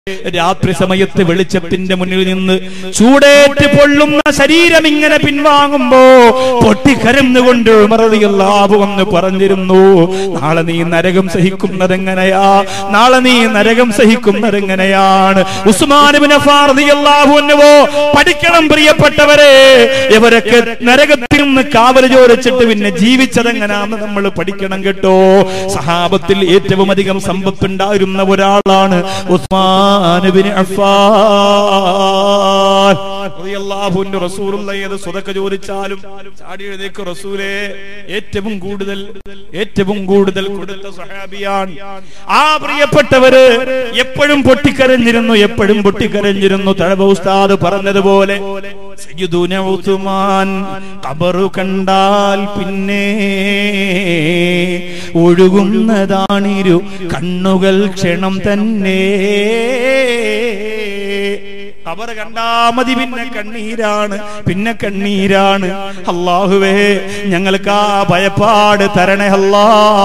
രാത്രി സമയത്ത് വെളിച്ചത്തിന്റെ മുന്നിൽ നിന്ന് ചൂടേറ്റ് പൊള്ളുന്ന ശരീരം ഇങ്ങനെ പിൻവാങ്ങുമ്പോ പൊട്ടിക്കരന്നുകൊണ്ട് മറതിയല്ലാവ് വന്ന് പറഞ്ഞിരുന്നു നാളെ നീ നരകം സഹിക്കുന്നതെങ്ങനെയാ നാളെ നീ നരകം സഹിക്കുന്നതെങ്ങനെയാണ് ഉസ്മാനുവിനെ ഫാർദിയല്ലാഹുവോ പഠിക്കണം പ്രിയപ്പെട്ടവരെ ഇവരൊക്കെ നരകത്തിൽ നിന്ന് കാവൽ ചോദിച്ചിട്ട് പിന്നെ ജീവിച്ചതെങ്ങനെയാന്ന് നമ്മൾ പഠിക്കണം കേട്ടോ സഹാബത്തിൽ ഏറ്റവും അധികം സമ്പത്തുണ്ടായിരുന്ന ഒരാളാണ് ഉസ്മാൻ ബിൻ അഫ്ഫാൻ റളിയല്ലാഹുവിന്റെ റസൂലുള്ള ഏത് സ്വതക്ക ചോദിച്ചാലും ചാടി എഴുന്നേക്ക് റസൂലേ ഏറ്റവും കൂടുതൽ ഏറ്റവും കൂടുതൽ കൊടുത്ത സഹാബിയാണ് ആ പ്രിയപ്പെട്ടവര് എപ്പോഴും പൊട്ടിക്കരഞ്ഞിരുന്നു എപ്പോഴും പൊട്ടിക്കരഞ്ഞിരുന്നു തഴവ ഉസ്താദ് പറഞ്ഞതുപോലെ സയ്യിദുന ഉസ്മാൻ ഖബറു കണ്ടാൽ പിന്നെ ഒഴുകുന്നതാണിരു കണ്ണുകൾ ക്ഷണം തന്നെ ഖബർ കണ്ടാ മതി പിന്നെ കണ്ണീരാണ് പിന്നെ കണ്ണീരാണ് അള്ളാഹുവേ ഞങ്ങൾക്ക് ആ ഭയപ്പാട് തരണേ അല്ലാ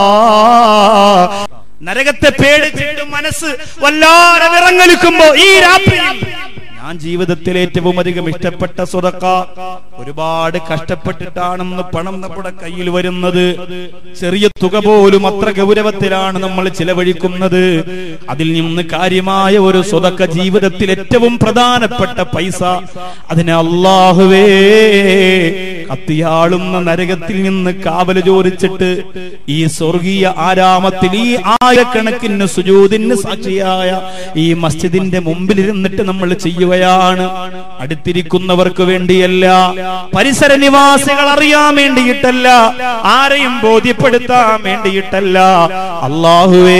നരകത്തെ പേടിച്ചിട്ട് മനസ്സ് വല്ലാതെ വിറങ്ങലിക്കുമ്പോ ഈ രാത്രിയിൽ ഞാൻ ജീവിതത്തിൽ ഏറ്റവും അധികം ഇഷ്ടപ്പെട്ട സ്വതക്ക ഒരുപാട് കഷ്ടപ്പെട്ടിട്ടാണെന്ന് പണം നമ്മുടെ കയ്യിൽ വരുന്നത് ചെറിയ തുക പോലും അത്ര ഗൗരവത്തിലാണ് നമ്മൾ ചിലവഴിക്കുന്നത് അതിൽ നിന്ന് കാര്യമായ ഒരു സ്വതക്ക ജീവിതത്തിൽ ഏറ്റവും പ്രധാനപ്പെട്ട പൈസ അതിനെ അള്ളാഹുവേ കത്തിയാളുന്ന നരകത്തിൽ നിന്ന് കാവല് ചോദിച്ചിട്ട് ഈ സ്വർഗീയ ആരാമത്തിൽ ഈ ആയിരക്കണക്കിന് സുജൂതിന് സാക്ഷിയായ ഈ മസ്ജിദിന്റെ മുമ്പിൽ ഇരുന്നിട്ട് നമ്മൾ ചെയ്യുകയാണ് അടുത്തിരിക്കുന്നവർക്ക് വേണ്ടിയല്ല പരിസര നിവാസികൾ അറിയാൻ വേണ്ടിയിട്ടല്ല ആരെയും ബോധ്യപ്പെടുത്താൻ വേണ്ടിയിട്ടല്ല അള്ളാഹുവേ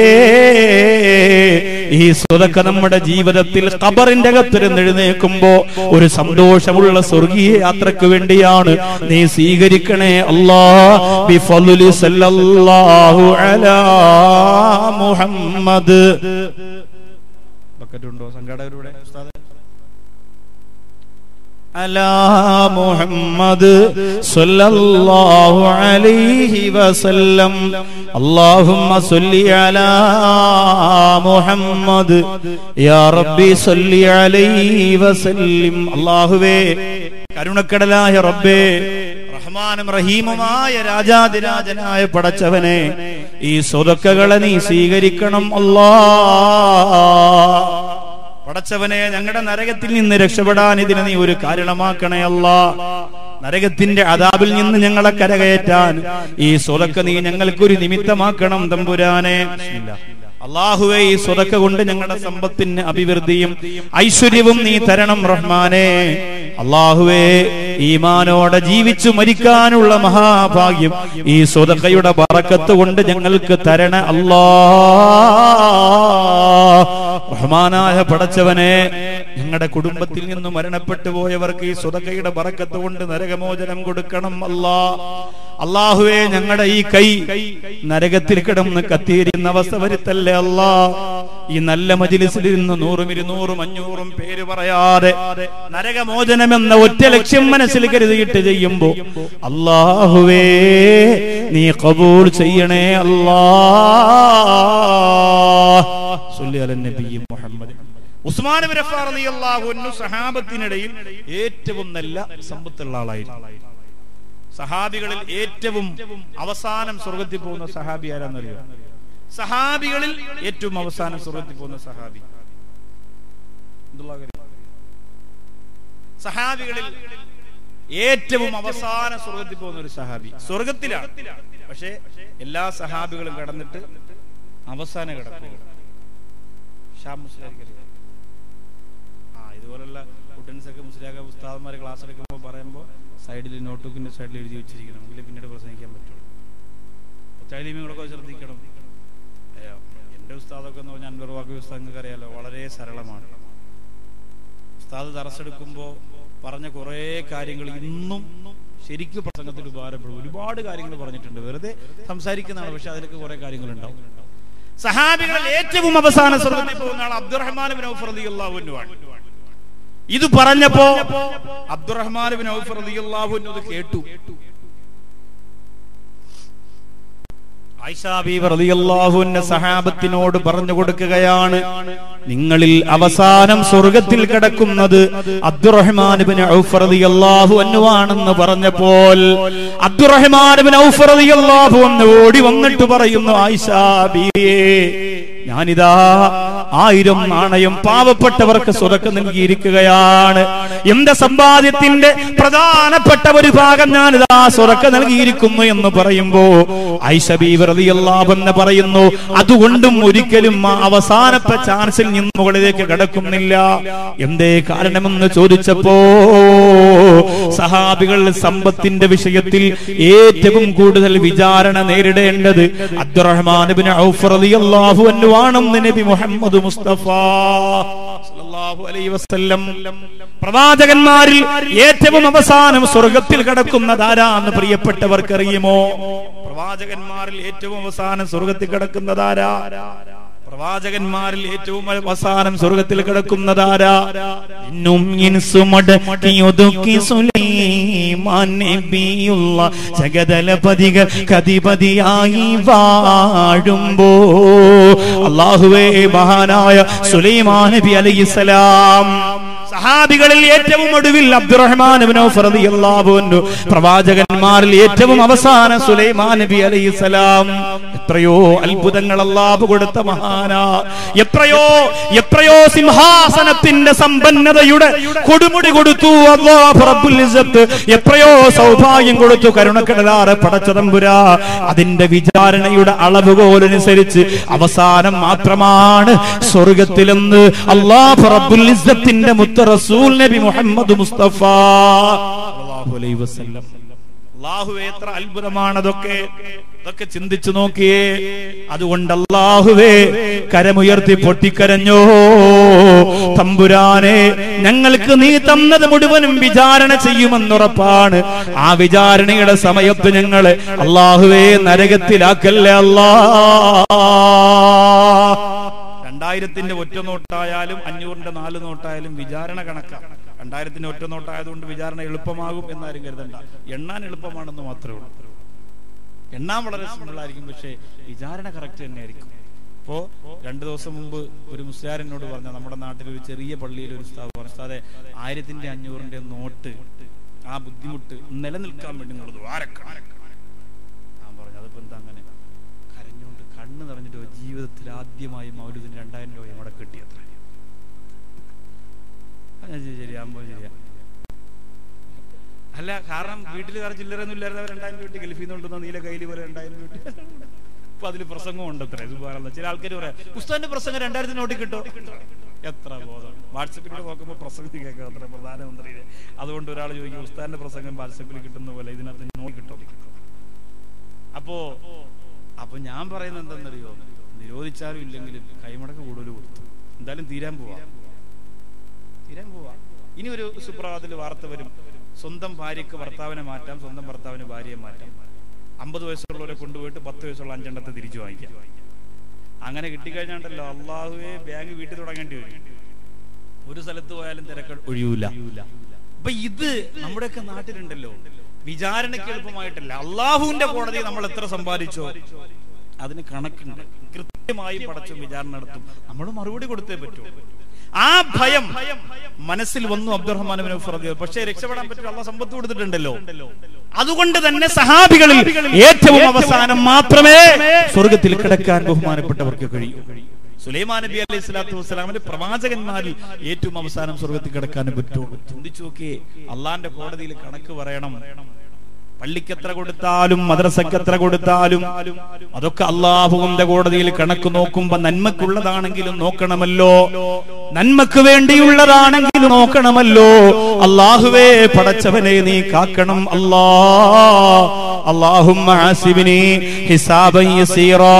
ഈ സ്വതക്ക നമ്മുടെ ജീവിതത്തിൽ ഖബറിന്റെ അകത്തിരുന്ന് എഴുന്നേൽക്കുമ്പോ ഒരു സന്തോഷമുള്ള സ്വർഗീയ യാത്രക്ക് വേണ്ടിയാണ് നീ സ്വീകരിക്കണേ അല്ലാ ബിഫളുലി സല്ലല്ലാഹു അലാ മുഹമ്മദ് ബക്കറ്റുണ്ടോ സംഘാടകരുടെ ഉസ്താദ് അലാ മുഹമ്മദ് സല്ലല്ലാഹു അലൈഹി വസല്ലം اللهم صل على محمد يا ربي صل عليه وسلم അല്ലാഹുവേ കരുണക്കടലായ റബ്ബേ റഹ്മാനും റഹീമുമായ രാജാതിരാജനായ പടച്ചവനെ ഈ സ്വതക്കകളെ നീ സ്വീകരിക്കണം അല്ലാ പടച്ചവനെ ഞങ്ങളുടെ നരകത്തിൽ നിന്ന് രക്ഷപ്പെടാൻ ഇതിനെ നീ ഒരു കാരണമാക്കണേ അല്ലാ നരകത്തിന്റെ അതാബിൽ നിന്ന് ഞങ്ങളെ കരകയറ്റാൻ ഈ സ്വതക്ക നീ ഞങ്ങൾക്കൊരു നിമിത്തമാക്കണം തമ്പുരാനെ അള്ളാഹുവെ ഈ സ്വതക്ക കൊണ്ട് ഞങ്ങളുടെ സമ്പത്തിന് അഭിവൃദ്ധിയും ഐശ്വര്യവും നീ തരണം റഹ്മാനെ അള്ളാഹുവേ ഈമാനോടെ ജീവിച്ചു മരിക്കാനുള്ള മഹാഭാഗ്യം ഈ സ്വതക്കയുടെ ബറക്കത്ത് കൊണ്ട് ഞങ്ങൾക്ക് തരണ അല്ലാ റഹ്മാനായ പടച്ചവനെ ഞങ്ങളുടെ കുടുംബത്തിൽ നിന്ന് മരണപ്പെട്ടു പോയവർക്ക് ഈ സ്വതക്കയുടെ ബറക്കത്ത് കൊണ്ട് നരകമോചനം കൊടുക്കണം അല്ലാ അള്ളാഹുവെ ഞങ്ങളുടെ ഈ കൈ നരകത്തിൽ കിടന്ന് കത്തിയിരിക്കുന്ന അവസ്ഥ വരുത്തല്ലേ അല്ലാ ഈ നല്ല മജിലിസിൽ ഇരുന്ന് നൂറും ഇരുന്നൂറും അഞ്ഞൂറും പേര് പറയാതെ നരകമോചനം എന്ന ഒറ്റ ലക്ഷ്യം മനസ്സിൽ കരുതിയിട്ട് ചെയ്യുമ്പോ അള്ളാഹുവേ നീ കബൂൾ ചെയ്യണേ അല്ലാ സല്ലി അലൻ നബി മുഹമ്മദ് ഉസ്മാൻ ബിൻ അഫ്ഫാൻ റളിയല്ലാഹു അൻഹു സഹാബത്തിനിടയിൽ ഏറ്റവും നല്ല സമ്പത്തുള്ള ആളായിരുന്നു സഹാബികളിൽ ഏറ്റവും അവസാനം സ്വർഗത്തിൽ പോകുന്ന സഹാബി ആരാന്നറിയോ സഹാബികളിൽ ഏറ്റവും അവസാനം സ്വർഗത്തിൽ പോകുന്ന സഹാബി എന്തുള്ള കാര്യം? സഹാബികളിൽ ഏറ്റവും അവസാന സ്വർഗത്തിൽ പോകുന്ന ഒരു സഹാബി സ്വർഗത്തിലാണ് പക്ഷേ എല്ലാ സഹാബികളും കടന്നിട്ട് അവസാനം കിടക്കും ഷാം മുസ്ലിയാർക്കറിയാം ആ ഇതുപോലുള്ള സ്റ്റുഡൻസ് ഒക്കെ മുസ്ലിയാക്ക ഉസ്താദന്മാർ ക്ലാസ് എടുക്കുമ്പോൾ പറയുമ്പോൾ സൈഡിൽ നോട്ട്ബുക്കിന്റെ സൈഡിൽ എഴുതി വെച്ചിരിക്കണം എങ്കിൽ പിന്നീട് പ്രസംഗിക്കാൻ പറ്റുള്ളൂ മുത്താലിമീങ്ങളൊക്കെ ശ്രദ്ധിക്കണം അയ്യോ, എന്റെ ഉസ്താദൊക്കെ എന്ന് പറഞ്ഞാൽ അൻവർ വാക്കി ഉസ്താദങ്ങൾക്ക് അറിയാലോ വളരെ സരളമാണ് ഉസ്താദ് തറസെടുക്കുമ്പോൾ പറഞ്ഞ കുറേ കാര്യങ്ങൾ ഇന്നും ശരിക്കും പ്രസംഗത്തിൽ ഉപകാരപ്പെടും ഒരുപാട് കാര്യങ്ങൾ പറഞ്ഞിട്ടുണ്ട് വെറുതെ സംസാരിക്കുന്നതാണ് പക്ഷെ അതിലൊക്കെ കുറെ കാര്യങ്ങളുണ്ടാവും സഹാബികളിൽ ഏറ്റവും അവസാന സ്വർഗത്തിൽ പോകുന്ന ആൾ അബ്ദുറഹ്മാൻ ബിൻ ഔഫ് റളിയല്ലാഹു അൻഹു ആണ് ഇത് പറഞ്ഞപ്പോ അബ്ദുറഹ്മാൻ ബിൻ ഔഫ് റളിയല്ലാഹു അൻഹു ഇത് കേട്ടു ആയിഷാ ബീവി റളിയല്ലാഹു അൻഹ സഹാബത്തിനോട് പറഞ്ഞു കൊടുക്കുകയാണ് നിങ്ങളിൽ അവസാനം സ്വർഗത്തിൽ കിടക്കുന്നത് അബ്ദുറഹ്മാൻ ബിൻ ഔഫ് റളിയല്ലാഹു അൻഹു ആണെന്ന് പറഞ്ഞപ്പോൾ അബ്ദുറഹ്മാൻ ബിൻ ഔഫ് റളിയല്ലാഹു അൻഹു ഓടി വന്നിട്ട് പറയുന്നു ആയിഷാ ബീവിയെ ഞാനിതാ ആയിരം നാണയം പാവപ്പെട്ടവർക്ക് സ്വതക്ക നൽകിയിരിക്കുകയാണ് എന്റെ സമ്പാദ്യത്തിന്റെ പ്രധാനപ്പെട്ട ഒരു ഭാഗം ഞാനിതാ സ്വതക്ക നൽകിയിരിക്കുന്നു എന്ന് പറയുമ്പോ ഐഷബീവറിയല്ലാവെന്ന് പറയുന്നു അതുകൊണ്ടും ഒരിക്കലും ആ അവസാനത്തെ ചാൻസിൽ നിന്ന് മുകളിലേക്ക് കടക്കുന്നില്ല എന്തേ കാരണമെന്ന് ചോദിച്ചപ്പോ സഹാബികൾ സമ്പത്തിന്റെ വിഷയത്തിൽ ഏറ്റവും കൂടുതൽ വിചാരണ നേരിടേണ്ടത് അബ്ദുറഹ്മാൻ ബിൻ ഔഫ് റളിയല്ലാഹു അൻഹു ആണെന്ന് നബി മുഹമ്മദ് മുസ്തഫ സല്ലല്ലാഹു അലൈഹി വസല്ലം പ്രവാചകന്മാരിൽ ഏറ്റവും അവസാനം സ്വർഗത്തിൽ കിടക്കുന്നതാരാന്ന് പ്രിയപ്പെട്ടവർക്ക് അറിയുമോ പ്രവാചകന്മാരിൽ ഏറ്റവും അവസാനം സ്വർഗത്തിൽ കിടക്കുന്നതാരാ പ്രവാചകന്മാരിൽ ഏറ്റവും അവസാനം സ്വർഗത്തിൽ കിടക്കുന്നതാരാ ഇന്നും ഇൻസുമടക്കിയൊതുക്കി സുലൈമാൻ നബിയുള്ള ജഗതലപതികൾ കതിപതിയായി വാഴുമ്പോ അള്ളാഹുവേ മഹാനായ സുലൈമാൻ നബി അലൈഹിസ്സലാം സഹാബികളിൽ ഏറ്റവും ഒടുവിൽ അബ്ദുറഹ്മാൻ ഇബ്നു ഔഫ് റളിയല്ലാഹു അൻഹു പ്രവാചകന്മാരിൽ ഏറ്റവും അവസാന സുലൈമാൻ നബി അലൈഹിസ്സലാം എത്രയോ അത്ഭുതങ്ങൾ അല്ലാഹു കൊടുത്ത മഹാനാ എത്രയോ എത്രയോ സിംഹാസനത്തിന്റെ സമ്പന്നതയുടെ കൊടുമുടി കൊടുത്തു അല്ലാഹു റബ്ബുൽ ഇസ്സത്ത് എത്രയോ സൗഭാഗ്യം കൊടുത്തു കരുണക്കടലാറ് പടച്ചതമ്പുരാ അതിന്റെ വിചാരണയുടെ അളവുകോലനുസരിച്ച് അവസാനം മാത്രമാണ് സ്വർഗത്തിലെന്ന് അല്ലാഹു റബ്ബുൽ ഇസ്സത്തിന്റെ മുത്ത റസൂൽ നബി മുഹമ്മദ് മുസ്തഫ സല്ലല്ലാഹു അലൈഹി വസല്ലം അള്ളാഹു എത്ര അത്ഭുതമാണ് അതൊക്കെ അതൊക്കെ ചിന്തിച്ചു നോക്കിയേ അതുകൊണ്ട് അള്ളാഹുവേ കരമുയർത്തി പൊട്ടിക്കരഞ്ഞോ തമ്പുരാനെ ഞങ്ങൾക്ക് നീ തന്നത് മുഴുവനും വിചാരണ ചെയ്യുമെന്നുറപ്പാണ് ആ വിചാരണയുടെ സമയത്ത് ഞങ്ങളെ അള്ളാഹുവേ നരകത്തിലാക്കല്ലേ അല്ലാ രണ്ടായിരത്തിന്റെ ഒറ്റ നോട്ടായാലും അഞ്ഞൂറിന്റെ നാല് നോട്ടായാലും വിചാരണ കണക്കാം രണ്ടായിരത്തിന്റെ ഒറ്റ നോട്ടായതുകൊണ്ട് വിചാരണ എളുപ്പമാകും എന്നാരും കരുതണ്ട എണ്ണാൻ എളുപ്പമാണെന്ന് മാത്രമേ ഉള്ളൂ എണ്ണാൻ വളരെ സിമ്പിൾ ആയിരിക്കും പക്ഷേ വിചാരണ കറക്റ്റ് തന്നെയായിരിക്കും ഇപ്പോ രണ്ടു ദിവസം മുമ്പ് ഒരു മുസ്ലിയാരനോട് പറഞ്ഞ നമ്മുടെ നാട്ടിൽ ഒരു ചെറിയ പള്ളിയിൽ ഒരു ഉസ്താദ് പറഞ്ഞു ഉസ്താദെ ആയിരത്തിന്റെ അഞ്ഞൂറിന്റെ നോട്ട് ആ ബുദ്ധിമുട്ട് നിലനിൽക്കാൻ വേണ്ടി നിങ്ങൾ ദ്വാരക്കണം ഞാൻ പറഞ്ഞു അതിപ്പോ എന്താ അങ്ങനെ കരഞ്ഞുകൊണ്ട് കണ്ണ് നിറഞ്ഞിട്ട് ജീവിതത്തിൽ ആദ്യമായി മൗലൂദിന് രണ്ടായിരം രൂപ ഇവിടെ കിട്ടിയത്ര ശരി അമ്പത് ശരിയാ അല്ല കാരണം വീട്ടിൽ വേറെ ചില്ലറൊന്നും ഇല്ലായിരുന്നു രണ്ടായിരം രൂപ കിട്ടി ഗൾഫിൽ നിന്നുണ്ടെന്ന നീല കയ്യിൽ പോലെ രണ്ടായിരം രൂപ കിട്ടി അപ്പൊ അതിൽ പ്രസംഗം ഉണ്ട് അത്ര സുബാറല്ല ചില ആൾക്കാർ പറയാം പുസ്തകന്റെ പ്രസംഗം രണ്ടായിരത്തി നോട്ടി കിട്ടോ എത്ര ബോധം വാട്സപ്പിലൂടെ നോക്കുമ്പോൾ പ്രസംഗം കേൾക്കാം അത്ര പ്രധാനമന്ത്രിയുടെ അതുകൊണ്ട് ഒരാൾ ചോദിക്കും ഉസ്താന്റെ പ്രസംഗം വാട്സപ്പിൽ കിട്ടുന്ന പോലെ ഇതിനകത്ത് നോക്കി കിട്ടും അപ്പോ അപ്പൊ ഞാൻ പറയുന്നത് എന്തെന്നറിയോ നിരോധിച്ചാലും ഇല്ലെങ്കിലും കൈമടക്ക് കൂടുതൽ കൊടുത്തു എന്തായാലും തീരാൻ പോവാ തീരാൻ പോവാ ഇനി ഒരു സുപ്രഭാതത്തിൽ വാർത്ത വരും സ്വന്തം ഭാര്യക്ക് ഭർത്താവിനെ മാറ്റാം സ്വന്തം ഭർത്താവിന് ഭാര്യയെ മാറ്റാം അമ്പത് വയസ്സുള്ളവരെ കൊണ്ടുപോയിട്ട് പത്ത് വയസ്സുള്ള അഞ്ചെണ്ണത്തെ തിരിച്ചു വാങ്ങിക്കാം അങ്ങനെ കിട്ടിക്കഴിഞ്ഞാണ്ടല്ലോ അള്ളാഹുവെ ബാങ്ക് വീട്ടിൽ തുടങ്ങേണ്ടി വരും ഒരു സ്ഥലത്ത് പോയാലും തിരക്ക് ഒഴിയൂല അപ്പൊ ഇത് നമ്മുടെയൊക്കെ നാട്ടിലുണ്ടല്ലോ വിചാരണയ്ക്ക് എളുപ്പമായിട്ടല്ല അള്ളാഹുവിന്റെ കോടതി നമ്മൾ എത്ര സമ്പാദിച്ചോ അതിന് കണക്കുണ്ട് കൃത്യമായി പടച്ചു വിചാരണ നടത്തും നമ്മൾ മറുപടി കൊടുത്തേ പറ്റൂ ആ ഭയം മനസ്സിൽ വന്നു അബ്ദുറഹ്മാൻ പക്ഷേ രക്ഷപ്പെടാൻ പറ്റില്ല അള്ള സമ്പത്ത് കൊടുത്തിട്ടുണ്ടല്ലോ അതുകൊണ്ട് തന്നെ സഹാബികളിൽ ഏറ്റവും അവസാനം മാത്രമേ സ്വർഗത്തിൽ കിടക്കാൻ ബഹുമാനപ്പെട്ടവർക്ക് കഴിയൂ സുലൈമാൻ നബി അലൈഹി സ്വലാത്തു വസ്സലാമിന്റെ പ്രവാചകന്മാരിൽ ഏറ്റവും അവസാനം സ്വർഗത്തിൽ കിടക്കാനും പറ്റുള്ളൂ ചിന്തിച്ചു നോക്കിയേ അള്ളാന്റെ കോടതിയിൽ കണക്ക് പറയണം പള്ളിക്ക് എത്ര കൊടുത്താലും മദ്രസക്ക് എത്ര കൊടുത്താലും അതൊക്കെ അള്ളാഹുവിന്റെ കോടതിയിൽ കണക്ക് നോക്കുമ്പോ നന്മക്കുള്ളതാണെങ്കിലും നോക്കണമല്ലോ നന്മക്ക് വേണ്ടിയുള്ളതാണെങ്കിലും നോക്കണമല്ലോ അള്ളാഹുവേ പടച്ചവനെ നീ കാക്കണം അല്ലാ اللهم عاسبني حسابا يسيرا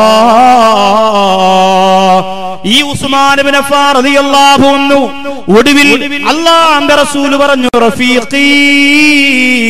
ഈ ഉസ്മാൻ ഇബ്നു അഫ്ഫാൻ റളിയല്ലാഹു അൻഹു ഒടുവിൽ അല്ലാഹുവിന്റെ റസൂൽ പറഞ്ഞു റഫീഖി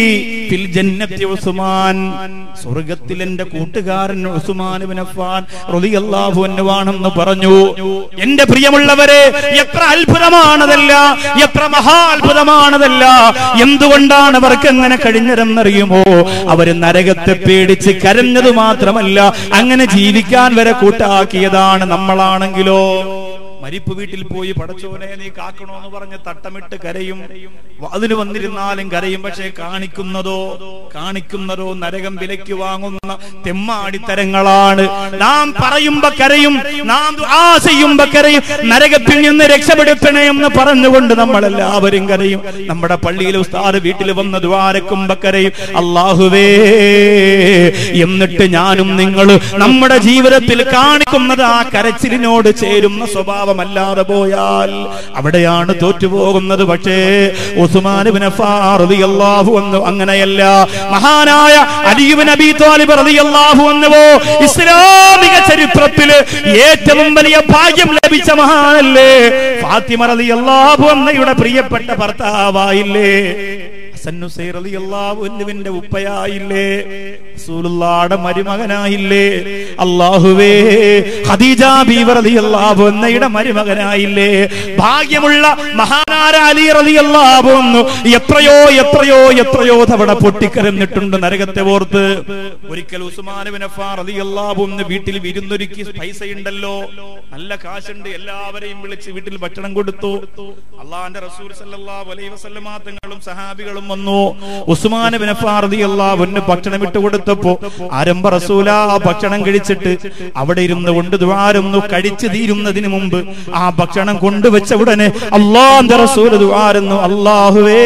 ഫിൽ ജന്നത്തി ഉസ്മാൻ സ്വർഗത്തിൽ എന്റെ കൂട്ടുകാരൻ ഉസ്മാൻ ഇബ്നു അഫ്ഫാൻ റളിയല്ലാഹു അൻഹു ആണെന്ന് പറഞ്ഞു എന്റെ പ്രിയമുള്ളവരെ എത്ര അത്ഭുതമാണതല്ല എത്ര മഹാത്ഭുതമാണതല്ല എന്തുകൊണ്ടാണ് അവർക്ക് എങ്ങനെ കഴിഞ്ഞതെന്നറിയുമോ അവര് നരകത്തെ പേടിച്ച് കരഞ്ഞത് മാത്രമല്ല അങ്ങനെ ജീവിക്കാൻ വരെ കൂട്ടാക്കിയതാണ് നമ്മളാണെങ്കിലോ മരിപ്പ് വീട്ടിൽ പോയി പടച്ചോനെ നീ കാക്കണോന്ന് പറഞ്ഞ് തട്ടമിട്ട് കരയും അതിന് വന്നിരുന്നാലും കരയും പക്ഷേ കാണിക്കുന്നതോ കാണിക്കുന്നതോ നരകം വിലയ്ക്ക് വാങ്ങുന്ന തെമ്മാടിത്തരങ്ങളാണ് നാം പറയുമ്പോ കരയും നാം ദുആ ചെയ്യുമ്പോ കരയും നരകത്തിൽ നിന്ന് രക്ഷപ്പെടുത്തണേ എന്ന് പറഞ്ഞുകൊണ്ട് നമ്മളെല്ലാവരും കരയും നമ്മുടെ പള്ളിയിലെ ഉസ്താദ് വീട്ടിൽ വന്ന് ദ്വാരക്കുമ്പോ കരയും അള്ളാഹുവേ എന്നിട്ട് ഞാനും നിങ്ങൾ നമ്മുടെ ജീവിതത്തിൽ കാണിക്കുന്നത് ആ കരച്ചിലിനോട് ചേരുന്ന സ്വഭാവമല്ലാതെ പോയാൽ അവിടെയാണ് തോറ്റുപോകുന്നത് പക്ഷേ ഉസ്മാൻ ഇബ്നു അഫ്ഫാൻ റളിയല്ലാഹു അൻഹു അങ്ങനെയല്ല മഹാനായ അലിയുബ് നബി താലിബ് റളിയല്ലാഹു അൻഹു ഇസ്ലാമിക ചരിത്രത്തില് ഏറ്റവും വലിയ ഭാഗ്യം ലഭിച്ച മഹാനല്ലേ ഫാത്തിമ റളിയല്ലാഹു അൻഹയുടെ പ്രിയപ്പെട്ട ഭർത്താവായില്ലേ ഹസൻ ഹുസൈൻ റളിയല്ലാഹു അൻഹുവിന്റെ ഉപ്പയായില്ലേ റസൂലുള്ളാഹിയുടെ മരുമകനായില്ലേ അല്ലാഹുവേ ഖദീജ ബീവി റളിയല്ലാഹു അൻഹയുടെ മരുമകനായില്ലേ ഭാഗ്യമുള്ള മഹാനാര അലി റളിയല്ലാഹു അൻഹു എത്രയോ എത്രയോ എത്രയോ തവണ പൊട്ടിക്കരഞ്ഞിട്ടുണ്ട് നരകത്തെ ഓർത്ത് ഒരിക്കൽ ഉസ്മാൻ ഇബ്നു അഫ്ഫാൻ റളിയല്ലാഹു അൻഹു വീട്ടിൽ വിരുന്നൊരുക്കി പൈസ ഉണ്ടല്ലോ നല്ല കാശുണ്ട് എല്ലാവരെയും വിളിച്ച് വീട്ടിൽ ഭക്ഷണം കൊടുത്തു അള്ളാഹിന്റെ റസൂൽ സല്ലല്ലാഹു അലൈഹി വസല്ലമ തങ്ങളും സഹാബികളും വന്നു ഉസ്മാൻ ഇബ്നു അഫ്ഫാൻ റളിയല്ലാഹു അൻഹു ഭക്ഷണം ഇട്ട് കൊടുത്തപ്പോ ആരംഭ റസൂല ഭക്ഷണം കഴിച്ചിട്ട് അവിടെ ഇരുന്ന് കൊണ്ട് ദ്വാരൊന്നു കഴിച്ചു തീരുന്നതിന് മുമ്പ് ആ ഭക്ഷണം കൊണ്ടുവച്ച ഉടനെ അള്ളാന്റെ റസൂൽ ദ്വാരുന്നു അള്ളാഹുവേ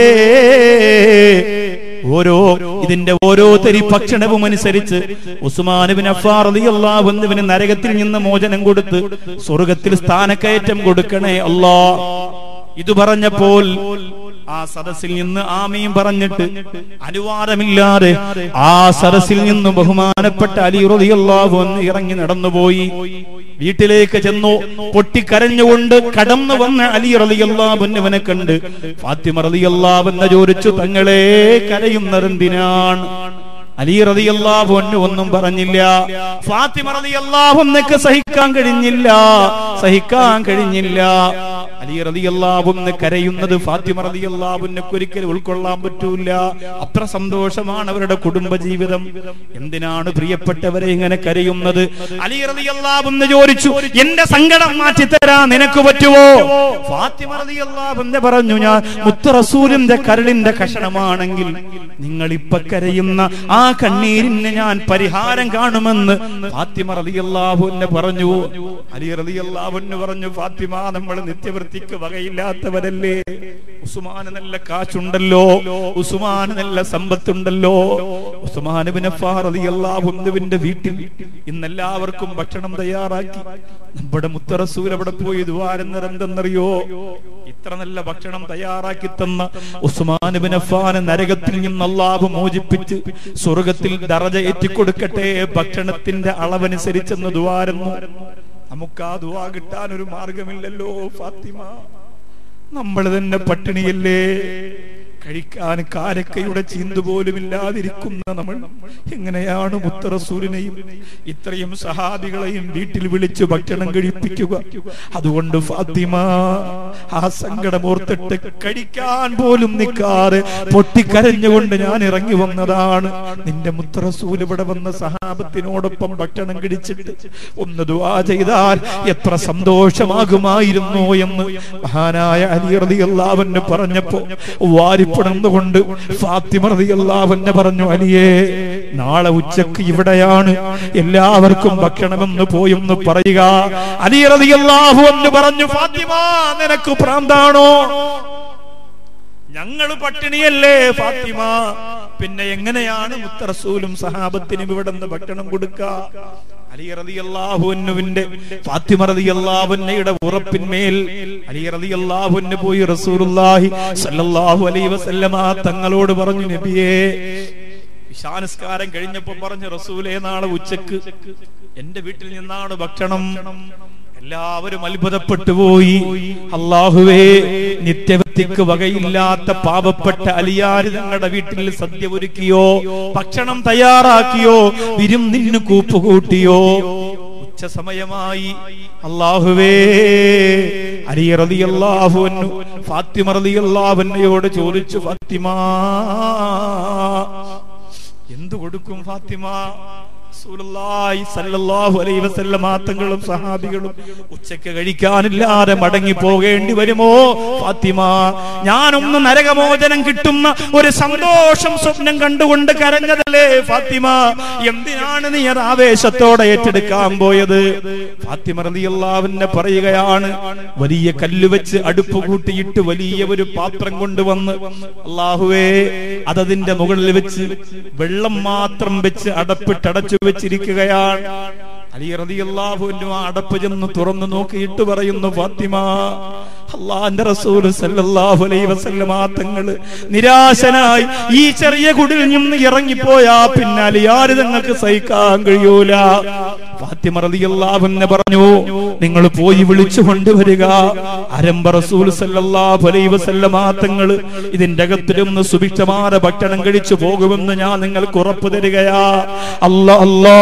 ഓരോ ഇതിന്റെ ഓരോ തരി ഭക്ഷണവും അനുസരിച്ച് ഉസ്മാനുബിൻ അഫാറിയല്ലാവുന്നവന് നരകത്തിൽ നിന്ന് മോചനം കൊടുത്ത് സ്വർഗത്തിൽ സ്ഥാനക്കയറ്റം കൊടുക്കണേ അല്ലാ ഇത് പറഞ്ഞപ്പോൾ ആ സദസ്സിൽ നിന്ന് ആമയും പറഞ്ഞിട്ട് അനുവാദമില്ലാതെ ആ സദസ്സിൽ നിന്ന് ബഹുമാനപ്പെട്ട അലി റളിയല്ലാഹു അൻഹു ഇറങ്ങി നടന്നുപോയി വീട്ടിലേക്ക് ചെന്നു പൊട്ടിക്കരഞ്ഞുകൊണ്ട് കടന്നു വന്ന അലി റളിയല്ലാഹു അൻഹുവിനെ കണ്ട് ഫാത്തിമ റളിയല്ലാഹു അൻഹ ചോദിച്ചു തങ്ങളെ കരയുന്നതെന്തിനാണ് അലി റളിയല്ലാഹു അൻഹു ഒന്നും പറഞ്ഞില്ല ഫാത്തിമ റളിയല്ലാഹു അൻഹക്ക് സഹിക്കാൻ കഴിഞ്ഞില്ല സഹിക്കാൻ കഴിഞ്ഞില്ല അലി റളിയല്ലാഹു അൻഹു കരയുന്നത് ഫാത്തിമ റളിയല്ലാഹു അൻഹക്ക് ഒരിക്കലും ഉൾക്കൊള്ളാൻ പറ്റൂല അത്ര സന്തോഷമാണ് അവരുടെ കുടുംബ ജീവിതം എന്തിനാണ് പ്രിയപ്പെട്ടവരെ ഇങ്ങനെ കരയുന്നത് അലി റളിയല്ലാഹു അൻഹു ചോദിച്ചു എന്റെ സങ്കടം മാറ്റി തരാൻ നിനക്ക് പറ്റുമോ ഫാത്തിമ റളിയല്ലാഹു അൻഹു പറഞ്ഞു ഞാൻ മുത്ത് റസൂലിന്റെ കരളിന്റെ കഷണമാണെങ്കിൽ നിങ്ങൾ ഇപ്പൊ കരയുന്ന ആ കണ്ണീരിന് ഞാൻ പരിഹാരം കാണുമെന്ന് ഫാത്തിമ റളിയല്ലാഹു അൻഹു പറഞ്ഞു അലി റളിയല്ലാഹു അൻഹു പറഞ്ഞു ഫാത്തിമ നമ്മൾ നിത്യവൃത്തിക്ക് വകയില്ലാത്തവരല്ലേ ഉസ്മാന് നല്ല കാശുണ്ടല്ലോ ഉസ്മാന് നല്ല സമ്പത്തുണ്ടല്ലോ ഉസ്മാൻ ഇബ്നു അഫ്ഫാൻ റളിയല്ലാഹു അൻഹുവിന്റെ വീട്ടിൽ ഇന്ന് എല്ലാവർക്കും ഭക്ഷണം തയ്യാറാക്കി നമ്മുടെ മുത്തറസൂൽ അവിടെ പോയി ദ്വാരം എന്തെന്നറിയോ ഇത്ര നല്ല ഭക്ഷണം തയ്യാറാക്കി തന്ന ഉസ്മാൻ ഇബ്നു അഫ്ഫാൻ നരകത്തിൽ നിന്ന് അല്ലാഹു മോചിപ്പിച്ച് സ്വർഗത്തിൽ ദറജ ഏറ്റിക്കൊടുക്കട്ടെ ഭക്ഷണത്തിന്റെ അളവനുസരിച്ചെന്ന് ദ്വാരുന്നു നമുക്ക് ആ ദുവാ കിട്ടാൻ ഒരു മാർഗമില്ലല്ലോ ഫാത്തിമ നമ്മൾ തന്നെ പട്ടിണിയല്ലേ കഴിക്കാൻ കാരക്കയുടെ ചീന്തു പോലും ഇല്ലാതിരിക്കുന്ന നമ്മൾ എങ്ങനെയാണ് മുത്തറസൂലിനെയും ഇത്രയും സഹാബികളെയും വീട്ടിൽ വിളിച്ചു ഭക്ഷണം കഴിപ്പിക്കുക അതുകൊണ്ട് ഫാത്തിമ ആ സങ്കടം ഓർത്തിട്ട് കഴിക്കാൻ പോലും നിൽക്കാതെ പൊട്ടിക്കരഞ്ഞുകൊണ്ട് ഞാൻ ഇറങ്ങി വന്നതാണ് നിന്റെ മുത്തറസൂൽ ഇവിടെ വന്ന സഹാബത്തിനോടൊപ്പം ഭക്ഷണം കഴിച്ചിട്ട് ഒന്ന് ദുആ ചെയ്താൽ എത്ര സന്തോഷമാകുമായിരുന്നു എന്ന് മഹാനായ അലി റളിയല്ലാഹു പറഞ്ഞപ്പോ വാരിപ്പണന്നുകൊണ്ട് ഫാത്തിമ റളിയല്ലാഹു പറഞ്ഞു അലിയേ നാളെ ഉച്ചക്ക് ഇവിടെയാണ് എല്ലാവർക്കും ഭക്ഷണമെന്ന് പോയെന്ന് പറയുക അലി റളിയല്ലാഹു എന്ന് പറഞ്ഞു ഫാത്തിമ നിനക്ക് പ്രാന്താണോ ഞങ്ങൾ പട്ടിണിയല്ലേ ഫാത്തിമ പിന്നെ എങ്ങനെയാണ് മുത്തറസൂലും സഹാബത്തിനും ഇവിടെ നിന്ന് ഭക്ഷണം കൊടുക്ക അലി റളിയല്ലാഹുവിന്റെ ഫാത്തിമ റളിയല്ലാഹുവിന്റെ ഉറപ്പിന്മേൽ അലി റളിയല്ലാഹുവിന് പോയി റസൂലുള്ളാഹി സല്ലല്ലാഹു അലൈഹി വസല്ലമ തങ്ങളോട് പറഞ്ഞു നബിയേ ഇശാനസ്കാരം കഴിഞ്ഞപ്പോ പറഞ്ഞു റസൂലേ നാളെ ഉച്ചക്ക് എന്റെ വീട്ടിൽ നിന്നാണ് ഭക്ഷണം എല്ലാവരും അത്ഭുതപ്പെട്ടു പോയി അള്ളാഹുവേ നിത്യവൃത്തിക്ക് വകയില്ലാത്ത പാവപ്പെട്ട അലിയാര് തങ്ങളുടെ വീട്ടിൽ സദ്യ ഒരുക്കിയോ ഭക്ഷണം തയ്യാറാക്കിയോ വിരുന്നിന് കൂപ്പുകൂട്ടിയോ ഉച്ച സമയമായി അള്ളാഹുവേ അലി റളിയല്ലാഹുവിനു ഫാത്തിമ റളിയല്ലാഹുവിനോട് ചോദിച്ചു ഫാത്തിമ എന്തു കൊടുക്കും ഫാത്തിമ റസൂലുള്ളാഹി സല്ലല്ലാഹു അലൈഹി വസല്ലമ തങ്ങളും സഹാബികളും ഉച്ചയ്ക്ക് കഴിക്കാനില്ലാതെ മടങ്ങി പോകേണ്ടി വരുമോ ഫാത്തിമ ഞാനൊന്ന് നരകമോചനം കിട്ടുന്ന ഒരു സന്തോഷം സ്വപ്നം കണ്ടുകൊണ്ട് കരഞ്ഞതല്ലേ ഫാത്തിമ എന്തിനാണ് നീ അത് ആവേശത്തോടെ ഏറ്റെടുക്കാൻ പോയത് ഫാത്തിമ റളിയല്ലാഹുവിനെ പറയുകയാണ് വലിയ കല്ല് വെച്ച് അടുപ്പ് കൂട്ടിയിട്ട് വലിയ ഒരു പാത്രം കൊണ്ടുവന്ന് അള്ളാഹുവേ അതതിന്റെ മുകളിൽ വെച്ച് വെള്ളം മാത്രം വെച്ച് അടപ്പിട്ടടച്ചു വെച്ചിരിക്കുകയാണ് അലി റളിയല്ലാഹുവിന്റെ ആ അടപ്പ് ചെന്ന് തുറന്നു നോക്കിയിട്ട് പറയുന്നു ഫാത്തിമ അള്ളാന്റെ റസൂൽ സല്ലല്ലാഹു അലൈഹി വസല്ലമ തങ്ങള് നിരാശനായി ഈ ചെറിയ കുടിൽ നിന്ന് ഇറങ്ങിപ്പോയാ പിന്നെ അലിയാര് തങ്ങൾക്ക് സഹിക്കാൻ കഴിയൂല ഫാത്തിമ റളിയല്ലാഹുവിനെ പറഞ്ഞു നിങ്ങൾ പോയി വിളിച്ചു കൊണ്ടുവരിക അരമ്പ റസൂൽ സല്ലല്ലാഹു അലൈഹി വസല്ലമ തങ്ങള് ഇതിന്റെ അകത്തിരുന്ന് സുഭിക്ഷമായ ഭക്ഷണം കഴിച്ചു പോകുമെന്ന് ഞാൻ നിങ്ങൾക്ക് ഉറപ്പു തരികയാ അല്ല അല്ലാ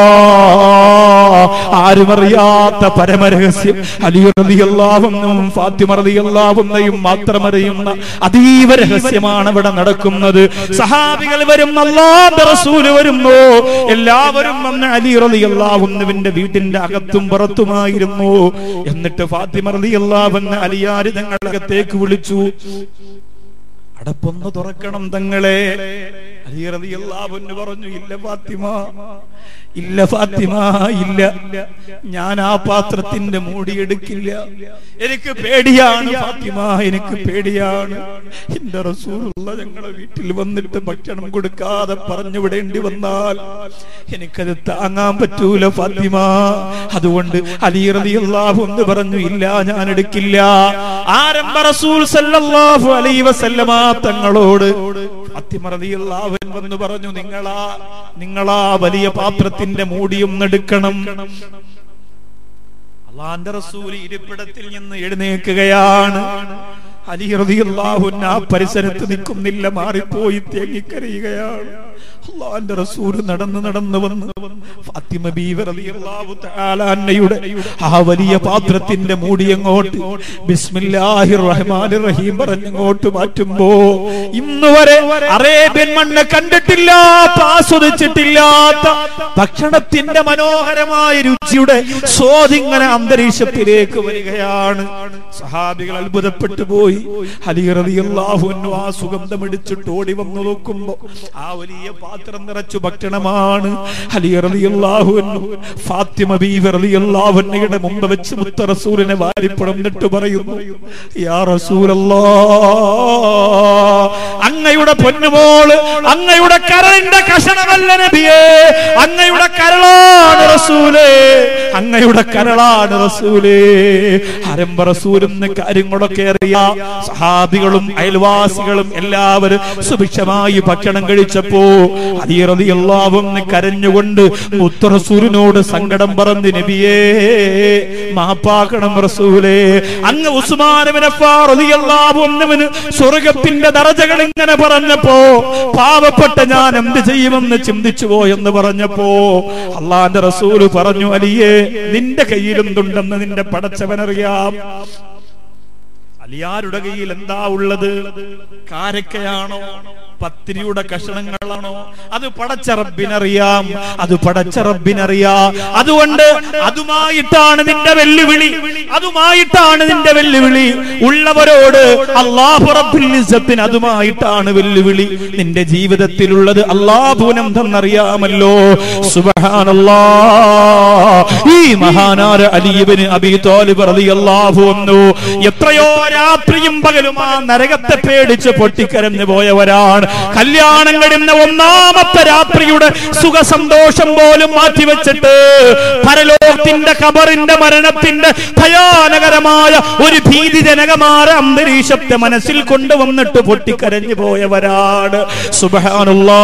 ആരും അറിയാത്ത പരമരഹസ്യം അലി റളിയല്ലാഹുവിനും ഫാത്തിമ റളിയല്ലാഹുവിനെയും മാത്രം അറിയുന്ന അതീവ രഹസ്യമാണ് ഇവിടെ നടക്കുന്നത് സഹാബികൾ വരും അല്ലാഹുവിന്റെ റസൂൽ വരുന്നു എല്ലാവരും വന്ന് അലി റളിയല്ലാഹുവിന്റെ വീട്ടിന്റെ അകത്തും പുറത്തുമായിരുന്നു എന്നിട്ട് ഫാത്തിമ റളിയല്ലാഹുവിനെ അലിയാര് ഞങ്ങളകത്തേക്ക് വിളിച്ചു അടപ്പൊന്ന് തുറക്കണം തങ്ങളെ അലി റളിയല്ലാഹുവിന് പറഞ്ഞു ഇല്ല ഫാത്തിമ ഇല്ല ഫാത്തിമ ഇല്ല ഞാൻ ആ പാത്രത്തിന്റെ മൂടി എടുക്കില്ല എനിക്ക് പേടിയാണ് ഫാത്തിമ എനിക്ക് പേടിയാണ് എന്റെ റസൂലുള്ള ഞങ്ങളെ വീട്ടിൽ വന്നിട്ട് ഭക്ഷണം കൊടുക്കാതെ പറഞ്ഞു വിടേണ്ടി വന്നാൽ എനിക്കത് താങ്ങാൻ പറ്റൂല ഫാത്തിമ അതുകൊണ്ട് അലി റളിയല്ലാഹു എന്ന് പറഞ്ഞു ഇല്ല ഞാൻ എടുക്കില്ല ആരംഭ റസൂൽ സല്ലല്ലാഹു അലൈഹി വസല്ലമ തങ്ങളോട് ഫാത്തിമ റളിയല്ലാഹു അൻഹ വന്ന് പറഞ്ഞു നിങ്ങളാ നിങ്ങളാ വലിയ പാത്രത്തിന്റെ മൂടിയൊന്നെടുക്കണം അള്ളാന്റെ റസൂൽ ഇരിപ്പിടത്തിൽ നിന്ന് എഴുന്നേൽക്കുകയാണ് അലി റളിയല്ലാഹു അൻഹു ആ പരിസരത്ത് നിൽക്കുന്നില്ല മാറിപ്പോയി തേങ്ങിക്കരയുകയാണ് അള്ളാന്റെ റസൂൽ നടന്ന് നടന്ന് വന്ന് ഫാത്തിമ ബീവി റളിയല്ലാഹു തആല അന്നയുടെ ആ വലിയ പാത്രത്തിന്റെ മൂടി അങ്ങോട്ട് ബിസ്മില്ലാഹിർ റഹ്മാനിർ റഹീം പറഞ്ഞങ്ങോട്ട് മാറ്റുമ്പോ ഇന്ന് വരെ അറേബ്യൻ മണ്ണ് കണ്ടിട്ടില്ലാത്ത ആസ്വദിച്ചിട്ടില്ലാത്ത ഭക്ഷണത്തിന്റെ മനോഹരമായ രുചിയുടെ സ്വാദിങ്ങനെ അന്തരീക്ഷത്തിലേക്ക് വരികയാണ് സഹാബികൾ അത്ഭുതപ്പെട്ടു പോയി അലി റളിയല്ലാഹു അൻഹു ആ സുഗന്ധം എടുത്തിട്ട് ഓടി വന്നു നോക്കുമ്പോ ആ വലിയ പാത്രം നിറച്ചു ഭക്ഷണമാണ് അലി റളിയല്ലാഹു അൻഹു ഫാത്തിമ ബീവി റളിയല്ലാഹു അൻഹയുടെ മുമ്പ് വെച്ച് മുത്ത റസൂലിനെ വാരിപ്പുറന്നിട്ട് പറയുന്നു യാ റസൂലല്ലാഹ് അങ്ങയുടെ പൊന്നുമോള് അങ്ങയുടെ കരളിന്റെ കഷണമല്ല നബിയേ അങ്ങയുടെ കരളാണ് റസൂലേ അങ്ങയുടെ കരളാണ് റസൂലേ ആരംഭ റസൂലെന്ന് കാര്യങ്ങളൊക്കെ അറിയാം സഹാബികളും അയൽവാസികളും എല്ലാവരും സുഭിക്ഷമായി ഭക്ഷണം കഴിച്ചപ്പോ അതീറതി എല്ലാവും കരഞ്ഞുകൊണ്ട് മുത്തറസൂലിനോട് സങ്കടം പറഞ്ഞ് നബിയേ മാപ്പാക്കണം റസൂലേ അങ്ങ് ഉസ്മാനവിനെ സ്വർഗത്തിന്റെ ദറജകൾ ഇങ്ങനെ പറഞ്ഞപ്പോ പാവപ്പെട്ട ഞാൻ എന്ത് ചെയ്യുമെന്ന് ചിന്തിച്ചു പോയെന്ന് പറഞ്ഞപ്പോ അള്ളാന്റെ റസൂല് പറഞ്ഞു അലിയേ നിന്റെ കയ്യിലെന്തുണ്ടെന്ന് നിന്റെ പടച്ചവനറിയാം അലിയാരുടെ കയ്യിൽ എന്താ ഉള്ളത് കാരക്കയാണോ പത്തിരിയുടെ കഷണങ്ങളാണോ അത് പടച്ച റബ്ബിനറിയാം അത് പടച്ച റബ്ബിനറിയാം അതുകൊണ്ട് അതുമായിട്ടാണ് നിന്റെ വെല്ലുവിളി അതുമായിട്ടാണ് നിന്റെ വെല്ലുവിളി ഉള്ളവരോട് അള്ളാഹു റബ്ബുൽ ഇസ്സത്തിന് അതുമായിട്ടാണ് വെല്ലുവിളി നിന്റെ ജീവിതത്തിലുള്ളത് അള്ളാഹുവിനെന്തെന്നറിയാമല്ലോ സുബ്ഹാനല്ലാ ഈ മഹാനാര അലീബിന് അബി താലിബ് റളിയല്ലാഹു അൻഹു എത്രയോ രാത്രിയും പകലും ആ നരകത്തെ പേടിച്ച് പൊട്ടിക്കരഞ്ഞു പോയവരാണ് കല്യാണം കഴിഞ്ഞ ഒന്നാമത്തെ രാത്രിയുടെ സുഖ സന്തോഷം പോലും മാറ്റിവെച്ചിട്ട് പരലോകത്തിന്റെ കബറിന്റെ മരണത്തിന്റെ ഭയാനകരമായ ഒരു ഭീതിജനകമായ അന്തരീക്ഷത്തെ മനസ്സിൽ കൊണ്ടുവന്നിട്ട് പൊട്ടിക്കരഞ്ഞു പോയവരാണ് സുബഹാനുള്ള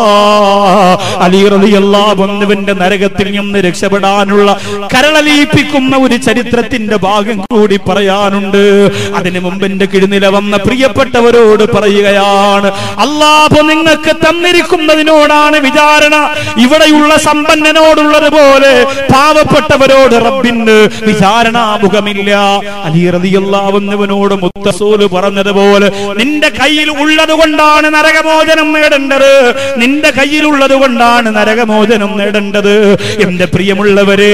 അലി റളിയല്ലാഹുവിന്റെ നരകത്തിൽ നിന്ന് രക്ഷപ്പെടാനുള്ള കരളലിയിപ്പിക്കുന്ന ഒരു ചരിത്രത്തിന്റെ ഭാഗം കൂടി പറയാനുണ്ട് അതിനു മുമ്പ് എന്റെ കിഴുനില വന്ന പ്രിയപ്പെട്ടവരോട് പറയുകയാണ് അള്ളാഹു നിങ്ങൾക്ക് തന്നിരിക്കുന്നതിനോടാണ് വിചാരണ ഇവിടെയുള്ള സമ്പന്നനോടുള്ളത് പോലെ പാവപ്പെട്ടവരോട് റബ്ബിന് വിചാരണാമുഖമില്ല അലി റളിയല്ലാഹുവിനോട് മുത്തസൂല് പറഞ്ഞതുപോലെ നിന്റെ കയ്യിൽ ഉള്ളത് കൊണ്ടാണ് നരകമോചനം നേടേണ്ടത് നിന്റെ കയ്യിലുള്ളത് കൊണ്ടാണ് നരകമോചനം നേടേണ്ടത് എന്റെ പ്രിയമുള്ളവരെ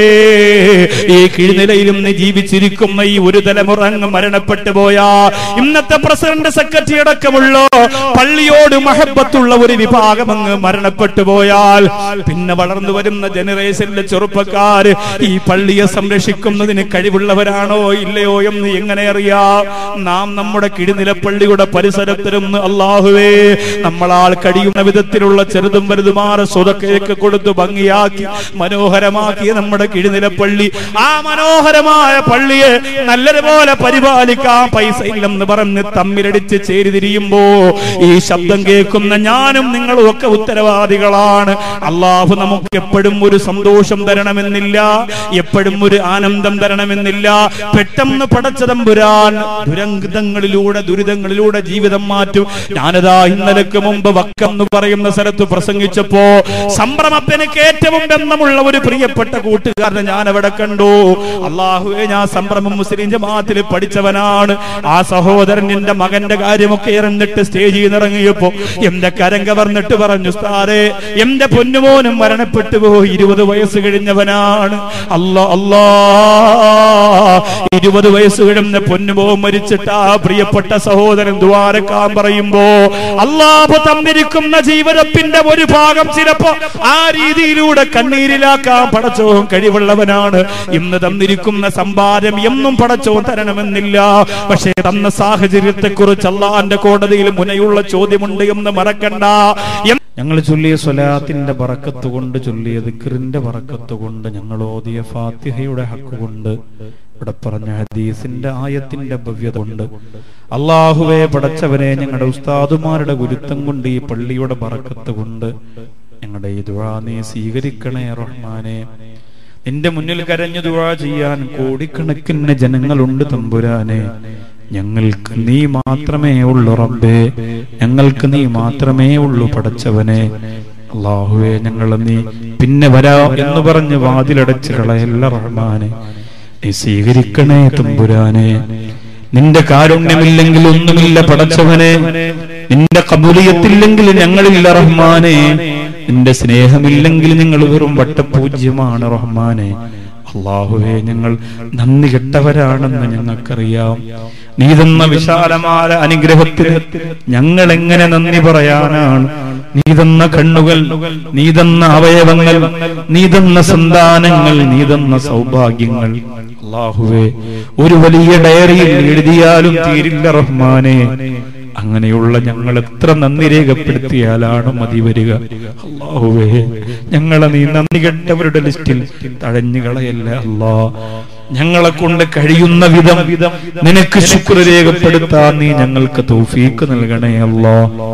ഈ കീഴ്നിലയിൽ നിന്ന് ജീവിച്ചിരിക്കുന്ന ഈ ഒരു തലമുറ അങ്ങ് മരണപ്പെട്ടു പോയാ ഇന്നത്തെ പ്രസിഡന്റ് സെക്രട്ടറി അടക്കമുള്ള പള്ളിയോട് മഹബത്തുള്ള ഒരു വിഭാഗം അങ്ങ് മരണപ്പെട്ടു പോയാൽ പിന്നെ വളർന്നു വരുന്ന ജനറേഷനിലെ ചെറുപ്പക്കാര് ഈ പള്ളിയെ സംരക്ഷിക്കുന്നതിന് കഴിവുള്ളവരാണോ ഇല്ലയോ എന്ന് എങ്ങനെ അറിയാം നാം നമ്മുടെ കിടിനില പള്ളിയുടെ പരിസരത്തിരുന്ന് അള്ളാഹുവേ നമ്മളാൽ കഴിയുന്ന വിധത്തിലുള്ള ചെറുതും വലുതുമാറ സ്വതക്കേക്ക് കൊടുത്ത് ഭംഗിയാക്കി മനോഹരമാക്കിയ നമ്മുടെ കിടിനില പള്ളി ആ മനോഹരമായ പള്ളിയെ നല്ലതുപോലെ പരിപാലിക്കാൻ പൈസ ഇല്ലെന്ന് പറഞ്ഞ് തമ്മിലടിച്ച് ചേരി തിരിയുമ്പോ ഈ ശബ്ദം കേൾക്കുന്ന ഞാനും നിങ്ങളും ഒക്കെ ഉത്തരവാദികളാണ് അള്ളാഹു നമുക്ക് എപ്പോഴും ഒരു സന്തോഷം തരണമെന്നില്ല എപ്പോഴും ഒരു ആനന്ദം തരണമെന്നില്ല പെട്ടെന്ന് പടച്ചതമ്പുരാൻ ദുരന്തങ്ങളിലൂടെ ദുരിതങ്ങളിലൂടെ ജീവിതം മാറ്റും ഞാനതാ ഇന്നലക്ക് മുമ്പ് വക്കം എന്ന് പറയുന്ന സ്ഥലത്ത് പ്രസംഗിച്ചപ്പോ സംഭ്രമത്തിനക്ക് ഏറ്റവും ബന്ധമുള്ള ഒരു പ്രിയപ്പെട്ട കൂട്ടുകാരനെ ഞാൻ അവിടെ കണ്ടു അള്ളാഹുവെ ഞാൻ സംഭ്രമം മുസ്ലിം ജമാഅത്തിൽ പഠിച്ചവനാണ് ആ സഹോദരൻ എന്റെ മകന്റെ കാര്യമൊക്കെ ഇറന്നിട്ട് സ്റ്റേജിൽ നിന്ന് ഇറങ്ങിയപ്പോ എന്റെ കരം കവർന്നിട്ട് പറഞ്ഞു സ്ഥാരെ എന്റെ പൊന്നുമോനും മരണപ്പെട്ടു പോയി ഇരുപത് വയസ്സ് കഴിഞ്ഞവനാണ് അല്ലാ അല്ലാ ഇരുപത് വയസ്സ് കഴിഞ്ഞ പൊന്നുമോ മരിച്ചിട്ട് ആ പ്രിയപ്പെട്ട സഹോദരൻ ദ്വാരക്കാൻ പറയുമ്പോ അള്ളാഹു തന്നിരിക്കുന്ന ജീവിതത്തിന്റെ ഒരു ഭാഗം ചിലപ്പോ ആ രീതിയിലൂടെ കണ്ണീരിലാക്കാൻ പടച്ചവും കഴിവുള്ളവനാണ് ഇന്ന് തന്നിരിക്കുന്ന സമ്പാദ്യം എന്നും പടച്ചവും തരണമെന്നില്ല പക്ഷേ തന്ന സാഹചര്യത്തെ കുറിച്ച് അള്ളാന്റെ കോടതിയിൽ മുനയുള്ള ചോദ്യമുണ്ട് എന്ന് മറക്കണ്ട എം- ഞങ്ങൾ ചൊല്ലിയ സ്വലാത്തിന്റെ പറക്കത്ത് കൊണ്ട് ചൊല്ലിയ ദിക്റിന്റെ പറക്കത്ത് കൊണ്ട് ഞങ്ങൾ ഓതിയ ഫാത്തിഹയുടെ ഹക്ക് കൊണ്ട് ഇവിടെ പറഞ്ഞ ഹദീസിന്റെ ആയത്തിന്റെ ഭവ്യത കൊണ്ട് അള്ളാഹുവെ പടച്ചവനെ ഞങ്ങളുടെ ഉസ്താദുമാരുടെ ഗുരുത്തം കൊണ്ട് ഈ പള്ളിയുടെ പറക്കത്ത് കൊണ്ട് ഞങ്ങളുടെ ഈ ദുആ നീ സ്വീകരിക്കണേ റഹ്മാനെ നിന്റെ മുന്നിൽ കരഞ്ഞു ദുആ ചെയ്യാൻ കോടിക്കണക്കിന് ജനങ്ങളുണ്ട് തമ്പുരാനെ ഞങ്ങൾക്ക് നീ മാത്രമേ ഉള്ളൂ റബ്ബേ ഞങ്ങൾക്ക് നീ മാത്രമേ ഉള്ളൂ പടച്ചവനെ അള്ളാഹുവെ ഞങ്ങൾ നീ പിന്നെ വരാ എന്ന് പറഞ്ഞ് വാതിലടച്ച് കളയല്ല റഹ്മാനെ നീ സ്വീകരിക്കണേ തമ്പുരാനെ നിന്റെ കാരുണ്യമില്ലെങ്കിൽ ഒന്നുമില്ല പടച്ചവനെ നിന്റെ കബൂലിയത്തില്ലെങ്കിൽ ഞങ്ങളില്ല റഹ്മാനെ നിന്റെ സ്നേഹമില്ലെങ്കിൽ നിങ്ങൾ വെറും വട്ടപൂജ്യമാണ് റഹ്മാനെ അള്ളാഹുവെ ഞങ്ങൾ നന്ദി കെട്ടവരാണെന്ന് ഞങ്ങൾക്കറിയാം നീ തന്ന വിശാലമായ അനുഗ്രഹത്തിന് ഞങ്ങൾ എങ്ങനെ നന്ദി പറയാനാണ് നീ തന്ന കണ്ണുകൾ നീ തന്ന അവയവങ്ങൾ നീ തന്ന സന്താനങ്ങൾ നീ തന്ന സൗഭാഗ്യങ്ങൾ അള്ളാഹുവെ ഒരു വലിയ ഡയറിയിൽ എഴുതിയാലും തീരില്ല റഹ്മാനെ അങ്ങനെയുള്ള ഞങ്ങൾ എത്ര നന്ദി രേഖപ്പെടുത്തിയാലാണ് മതി വരിക അള്ളാഹുവേ ഞങ്ങളെ നീ നന്ദി കെട്ടവരുടെ ലിസ്റ്റിൽ തഴഞ്ഞു കളയല്ല അല്ലാ ഞങ്ങളെ കൊണ്ട് കഴിയുന്ന വിധം നിനക്ക് ശുക്ർ രേഖപ്പെടുത്താൻ നീ ഞങ്ങൾക്ക് തൗഫീക്ക് നൽകണേ അല്ലാ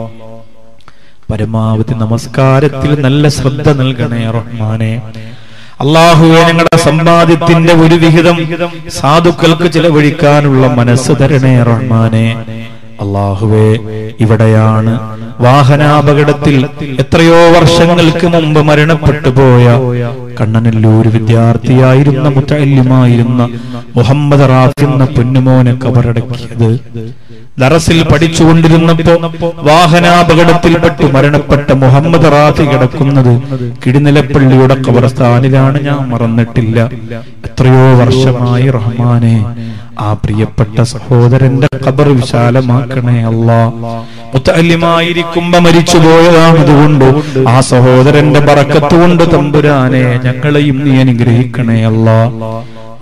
പരമാവധി നമസ്കാരത്തിൽ നല്ല ശ്രദ്ധ നൽകണേ റഹ്മാനെ അള്ളാഹുവെ ഞങ്ങളുടെ സമ്പാദ്യത്തിന്റെ ഒരു വിഹിതം സാധുക്കൾക്ക് ചിലവഴിക്കാനുള്ള മനസ്സ് തരണേ റഹ്മാനെ അള്ളാഹുവെ ഇവിടെയാണ് വാഹനാപകടത്തിൽ എത്രയോ വർഷങ്ങൾക്ക് മുമ്പ് മരണപ്പെട്ടു പോയ കണ്ണനല്ലൂർ വിദ്യാർത്ഥിയായിരുന്ന മുത്തല്യമായിരുന്ന മുഹമ്മദ് റാഫി എന്ന പൊന്നുമോനെ കബറടക്കിയത് ദറസിൽ പഠിച്ചുകൊണ്ടിരുന്നപ്പോ വാഹനാപകടത്തിൽപ്പെട്ട് മരണപ്പെട്ട മുഹമ്മദ് റാഫി കിടക്കുന്നത് കിടിനിലപ്പള്ളിയുടെ കബർസ്ഥാനിലാണ് ഞാൻ മറന്നിട്ടില്ല എത്രയോ വർഷമായി റഹ്മാനെ ആ പ്രിയപ്പെട്ട സഹോദരന്റെ ഖബർ വിശാലമാക്കണേ അല്ലാ മുത്തല്യമായിരിക്കുമ്പോ മരിച്ചു പോയതാണ് അതുകൊണ്ട് ആ സഹോദരന്റെ ബറക്കത്ത് കൊണ്ട് തമ്പുരാനെ ഞങ്ങളെയും നീ അനുഗ്രഹിക്കണേ അല്ലാ